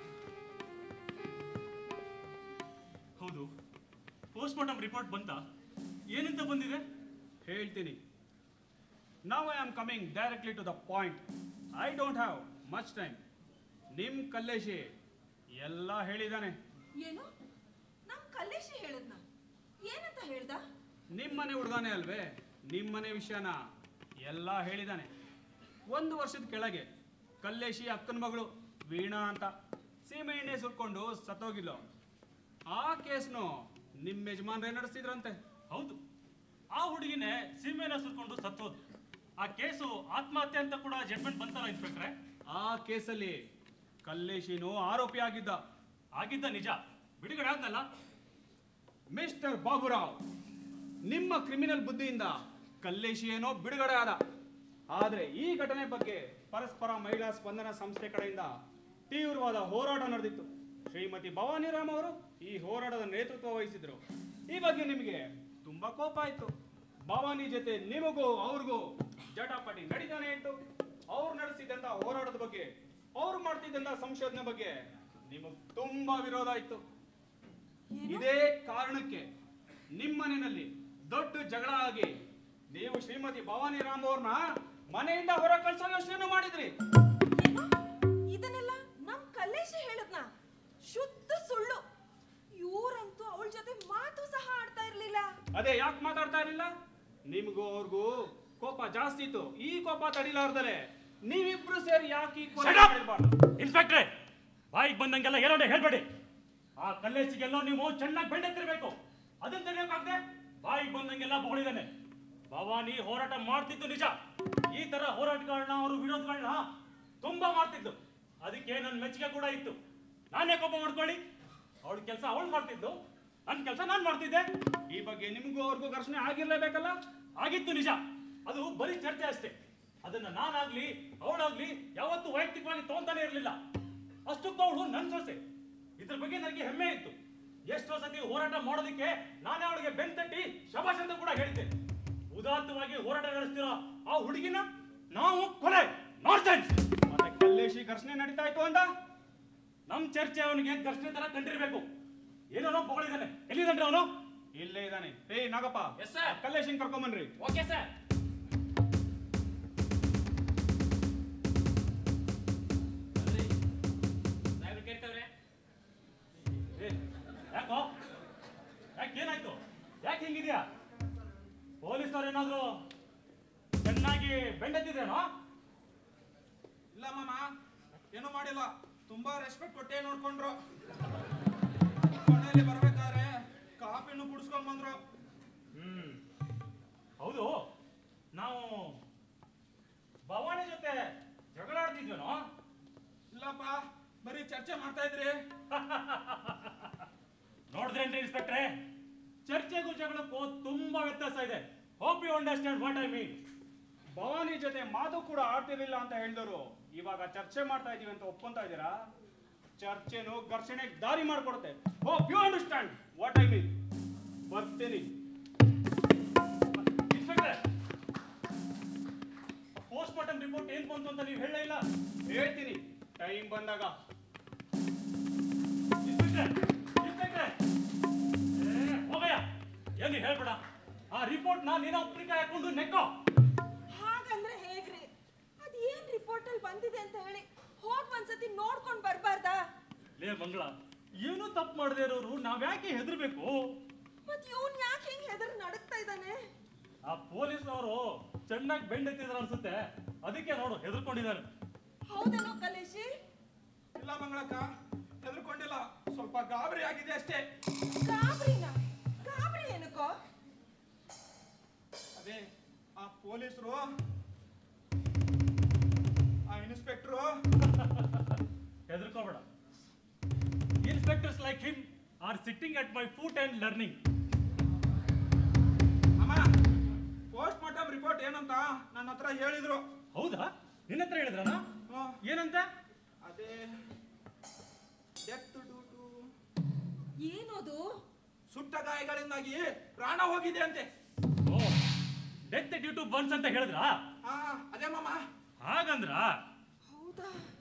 ಹೌದು ಪೋಸ್ಟ್ ಮಾರ್ಟಮ್ ರಿಪೋರ್ಟ್ ಬಂತಾ ಏನಂತ ಬಂದಿದೆ ಹೇಳ್ತೀನಿ ನಾವು I am coming directly to the point I don't have much time ನಿಮ್ ಕಲ್ಲೇಶಿ ಎಲ್ಲ ಹೇಳಿದಾನೆ ಏನು ನಮ್ ಕಲ್ಲೇಶಿ ಹೇಳದ್ನ ಏನಂತ ಹೇಳ್ದ ನಿಮ್ ಮನೆ ಹುಡುಗಾನೆ ಅಲ್ವೇ ನಿಮ್ ಮನೆ ವಿಷಯನ ಎಲ್ಲ ಹೇಳಿದಾನೆ ಒಂದು ವರ್ಷದ ಕೆಳಗೆ ಕಲ್ಲೇಶಿ ಅಕ್ಕನ ಮಗಳು ವೀಣಾ ಅಂತ ಸೀಮೆ ಎಣ್ಣೆ ಸುರ್ಕೊಂಡು ಸತ್ತೋಗಿಲ್ಲ ಆ ಕೇಸ್ನು ನಿಮ್ ಯಜಮಾನ್ರೇ ನಡೆಸ್ತಿದ್ರಂತೆ ಹೌದು ಆ ಹುಡುಗಿನೇ ಸೀಮೆನ ಸುರ್ಕೊಂಡು ಸತ್ತೋದು ಆ ಕೇಸು ಆತ್ಮಹತ್ಯೆ ಅಂತ ಕೂಡ ಜಡ್ಮೆಂಟ್ ಬಂತಲ್ಲ ಇನ್ಸ್ಪೆಕ್ಟ್ರೆ ಆ ಕೇಸಲ್ಲಿ ಕಲ್ಲೇಶಿನು ಆರೋಪಿ ಆಗಿದ್ದ ಆಗಿದ್ದ ನಿಜ ಬಿಡುಗಡೆ ಆದ್ನಲ್ಲ ಮಿಸ್ಟರ್ ಬಾಬುರಾವ್ ನಿಮ್ಮ ಕ್ರಿಮಿನಲ್ ಬುದ್ಧಿಯಿಂದ ಕಲ್ಲೇಶಿ ಏನೋ ಬಿಡುಗಡೆ ಆದ ಆದ್ರೆ ಈ ಘಟನೆ ಬಗ್ಗೆ ಪರಸ್ಪರ ಮಹಿಳಾ ಸ್ಪಂದನ ಸಂಸ್ಥೆ ಕಡೆಯಿಂದ ತೀವ್ರವಾದ ಹೋರಾಟ ನಡೆದಿತ್ತು ಶ್ರೀಮತಿ ಭವಾನಿ ರಾಮ್ ಅವರು ಈ ಹೋರಾಟದ ನೇತೃತ್ವ ವಹಿಸಿದ್ರು ಈ ಬಗ್ಗೆ ನಿಮಗೆ ತುಂಬಾ ಕೋಪ ಆಯ್ತು ಭವಾನಿ ಜೊತೆ ನಿಮಗೂ ಅವ್ರಿಗೂ ಜಟಾಪಟಿ ನಡೀತಾನೆ ಇತ್ತು ಅವ್ರು ನಡೆಸಿದಂತ ಹೋರಾಟದ ಬಗ್ಗೆ ಅವ್ರು ಮಾಡ್ತಿದ್ದಂತ ಸಂಶೋಧನೆ ಬಗ್ಗೆ ನಿಮಗ್ ತುಂಬಾ ವಿರೋಧ ಇತ್ತು ಇದೇ ಕಾರಣಕ್ಕೆ ನಿಮ್ಮನೆಯಲ್ಲಿ ದೊಡ್ಡ ಜಗಳ ಆಗಿ ನೀವು ಶ್ರೀಮತಿ ಭವಾನಿ ರಾಮ್ ಅವ್ರನ್ನ ಮನೆಯಿಂದ ಹೊರ ಕಳ್ಸೋ ಯೋಚನೆ ಮಾಡಿದ್ರಿ ಇದನ್ನೆಲ್ಲ ನಮ್ ಕಲ್ಲೇಶಿ ಹೇಳದ್ನ ಶುದ್ಧ ಸುಳ್ಳು ಇವ್ರಂತೂ ಅವಳ ಜೊತೆ ಮಾತು ಸಹ ಆಡ್ತಾ ಇರ್ಲಿಲ್ಲ ಅದೇ ಯಾಕೆ ಮಾತಾಡ್ತಾ ಇರಲಿಲ್ಲ ನಿಮ್ಗೂ ಅವ್ರಿಗೂ ಕೋಪ ಜಾಸ್ತಿ ಇತ್ತು ಈ ಕೋಪ ತಡಿಲಾರ್ದಲೆ ನೀವಿಬ್ರು ಸೇರಿ ಯಾಕೆ ಈ ಕೊಲೆ ಮಾಡಿರ್ಬಾರ್ದು ಇನ್ಸ್ಪೆಕ್ಟ್ರೆ ಬಾಯಿಗೆ ಬಂದಂಗೆಲ್ಲ ಏನೋ ಹೇಳ್ಬೇಡಿ ಆ ಕಲ್ಲೇಸಿಗೆಲ್ಲ ನೀವು ಚೆನ್ನಾಗಿ ಬೆಂಡೆತ್ತಿರ್ಬೇಕು ಅದನ್ನ ತಿಳಿಯೋಕಾಗ್ದೆ ಬಾಯಿಗೆ ಬಂದಂಗೆಲ್ಲ ಬೊಗಳಿದಾನೆ ಭವಾನಿ ಹೋರಾಟ ಮಾಡ್ತಿದ್ದು ನಿಜ ಈ ತರ ಹೋರಾಟಗಳನ್ನ ಅವರು ವಿರೋಧಗಳನ್ನ ತುಂಬಾ ಮಾಡ್ತಿದ್ದು ಅದಕ್ಕೆ ನನ್ನ ಮೆಚ್ಚುಗೆ ಕೂಡ ಇತ್ತು ನಾನೇ ಕೋಪ ಮಾಡ್ಕೊಳ್ಳಿ ಅವಳ ಕೆಲಸ ಅವಳು ಮಾಡ್ತಿದ್ದು ನನ್ನ ಕೆಲಸ ನಾನು ಮಾಡ್ತಿದ್ದೆ ಈ ಬಗ್ಗೆ ನಿಮಗೂ ಅವ್ರಿಗೂ ಘರ್ಷಣೆ ಆಗಿರ್ಲೇಬೇಕಲ್ಲ ಆಗಿತ್ತು ನಿಜ ಅದು ಬರೀ ಚರ್ಚೆ ಅಷ್ಟೇ ಅದನ್ನ ನಾನಾಗ್ಲಿ ಅವಳಾಗ್ಲಿ ಯಾವತ್ತೂ ವೈಯಕ್ತಿಕವಾಗಿ ತಗೊಂತಾನೆ ಇರಲಿಲ್ಲ ಅಷ್ಟಕ್ಕೂ ಅವಳು ನನ್ನ ಸೊಸೆ ಇದ್ರ ಬಗ್ಗೆ ನನಗೆ ಹೆಮ್ಮೆ ಇತ್ತು ಎಷ್ಟೋ ಸತಿ ಹೋರಾಟ ಮಾಡೋದಕ್ಕೆ ನಾನೇ ಅವಳಿಗೆ ಬೆನ್ ತಟ್ಟಿ ಶಬಾಷ್ ಅಂತ ಕೂಡ ಹೇಳಿದ್ದೆ ಉದಾತ್ತವಾಗಿ ಹೋರಾಟ ನಡೆಸ್ತಿರೋ ಆ ಹುಡುಗಿನ ನಾವು ಕೊಲೆ ನಾನ್ಸೆನ್ಸ್ ಮತ್ತೆ ಕಲ್ಲೇಶಿ ಘರ್ಷಣೆ ನಡೀತಾ ಇತ್ತು ಅಂತ ನಮ್ ಚರ್ಚೆ ಅವನಿಗೆ ಘರ್ಷಣೆ ತರ ಕಂಡಿರ್ಬೇಕು ಏನೋ ಬಗಳಿದ್ದಾನೆ ಎಲ್ಲಿದ್ದಾನೆ ಅವನು ಇಲ್ಲೇ ಇದ್ದಾನೆ ಏಯ್ ನಾಗಪ್ಪ ಎಸ್ ಸರ್ ಕಲ್ಲೇಶಿಂಗ್ ಕರ್ಕೊಂಬನ್ರಿ ಓಕೆ ಸರ್ ಸಾಹೇಬ್ರು ಕೇಳ್ತವ್ರೆ ಏ, ಯಾಕೋ ಯಾಕೆ ಏನಾಯ್ತು ಯಾಕೆ ಹಿಂಗಿದ್ಯಾ ಪೊಲೀಸ್ನವ್ರು ಏನಾದ್ರು ಚೆನ್ನಾಗಿ ಬೆಂಡೆತ್ತಿದ್ದೇನೋ ಇಲ್ಲ ಮಾಮ ಏನೂ ಮಾಡಿಲ್ಲ ತುಂಬಾ ರೆಸ್ಪೆಕ್ಟ್ ಕೊಟ್ಟೆ ನೋಡ್ಕೊಂಡ್ರು ಕೊನೆಯಲ್ಲಿ ಬರ್ಬೇಕಾದ್ರೆ ಕಾಫಿನೂ ಕುಡಿಸ್ಕೊಂಡ್ ಬಂದ್ರು ಹ್ಮ್ ಹೌದು ನಾವು ಭವಾನಿ ಜೊತೆ ಜಗಳ ಆಡ್ತಿದ್ವೇನೋ ಇಲ್ಲಪ್ಪ ಬರೀ ಚರ್ಚೆ ಮಾಡ್ತಾ ಇದ್ರಿ ನೋಡಿದ್ರೇನ್ರಿ ಇನ್ಸ್ಪೆಕ್ಟ್ರೆ ಚರ್ಚೆಗೂ ಜಗಳಕ್ಕೂ ತುಂಬಾ ವ್ಯತ್ಯಾಸ ಇದೆ hope you understand what I mean Bhavani ಜೊತೆ ಮಾತು ಕೂಡ ಆಡ್ತಿರ್ಲಿಲ್ಲ ಅಂತ ಹೇಳಿದವರು ಇವಾಗ ಚರ್ಚೆ ಮಾಡ್ತಾ ಇದೀವಿ ಅಂತ ಒಪ್ಕೊಂತಾ ಇದ್ದೀರಾ ಚರ್ಚೆನು ಘರ್ಷಣೆಗೆ ದಾರಿ ಮಾಡ್ಕೊಡುತ್ತೆ hope you understand what I mean ಬರ್ತೀನಿ ಇನ್ಸ್ಪೆಕ್ಟ್ರೆ ಪೋಸ್ಟ್ ಮಾರ್ಟಮ್ ರಿಪೋರ್ಟ್ ಏನ್ ಬಂತು ಅಂತ ನೀವು ಹೇಳೇ ಇಲ್ಲ ಹೇಳ್ತೀನಿ ಟೈಮ್ ಬಂದಾಗ ಇನ್ಸ್ಪೆಕ್ಟ್ರೆ ಇನ್ಸ್ಪೆಕ್ಟ್ರೆ ಏ, ಹೋಗಯ್ಯ ಏನು ಹೇಳ್ಬೇಡ ಆ ರಿಪೋರ್ಟ್ ನಾ ನೀನ ಉಪ್ಪಿನಕಾಯಿ ಹಾಕೊಂಡು ನೆಕ್ಕೋ ಹಾಗಂದ್ರೆ ಹೇಗ್ರಿ ಅದ್ ಏನ್ ರಿಪೋರ್ಟ್ ಅಲ್ಲಿ ಬಂದಿದೆ ಅಂತ ಹೇಳಿ ಹೋಗ್ ಒಂದ್ಸತಿ ನೋಡ್ಕೊಂಡ್ ಬರ್ಬಾರ್ದಾ ಲೇ ಮಂಗಳ ಏನು ತಪ್ಪು ಮಾಡದೇ ಇರೋರು ನಾವ್ಯಾಕೆ ಹೆದರ್ಬೇಕು ಮತ್ ಇವ್ನ್ ಯಾಕೆ ಹಿಂಗ್ ಹೆದರ್ ನಡಕ್ತಾ ಇದ್ದಾನೆ ಆ ಪೊಲೀಸ್ನವರು ಚೆನ್ನಾಗಿ ಬೆಂಡೆತ್ತಿದ್ರು ಅನ್ಸುತ್ತೆ ಅದಕ್ಕೆ ನೋಡು ಹೆದರ್ಕೊಂಡಿದ್ದಾರೆ ಹೌದೇನೋ ಕಲೇಶಿ ಇಲ್ಲ ಮಂಗಳಕ್ಕ ಹೆದರ್ಕೊಂಡಿಲ್ಲ ಸ್ವಲ್ಪ ಗಾಬರಿ ಆಗಿದೆ ಅಷ್ಟೇ ಗಾಬ್ರಿನ ಗಾಬ್ರಿ ಏನಕ್ಕೋ ಅದೇ ಆ ಪೊಲೀಸರು ಆ ಇನ್ಸ್ಪೆಕ್ಟ್ರು ಹೆದರ್ಕೋಬೇಡ inspectors like him are sitting at my foot and learning ಅಮ್ಮ ಪೋಸ್ಟ್ ಮಾರ್ಟಮ್ ರಿಪೋರ್ಟ್ ಏನಂತ ನನ್ನ ಹತ್ರ ಹೇಳಿದ್ರು ಹೌದಾ ನಿನ್ನ ಹತ್ರ ಹೇಳಿದ್ರಣ ಏನಂತ ಅದೇ ಡೆತ್ ಡ್ಯೂ ಟು ಏನದು ಸುಟ್ಟ ಗಾಯಗಳಿಂದಾಗಿ ಪ್ರಾಣ ಹೋಗಿದೆ ಅಂತೆ oh death due to burns ಅಂತ ಹೇಳಿದ್ರಾ ಹಾ ಅದೇ ಮಾಮ ಹಾಗಂದ್ರ ಹೌದಾ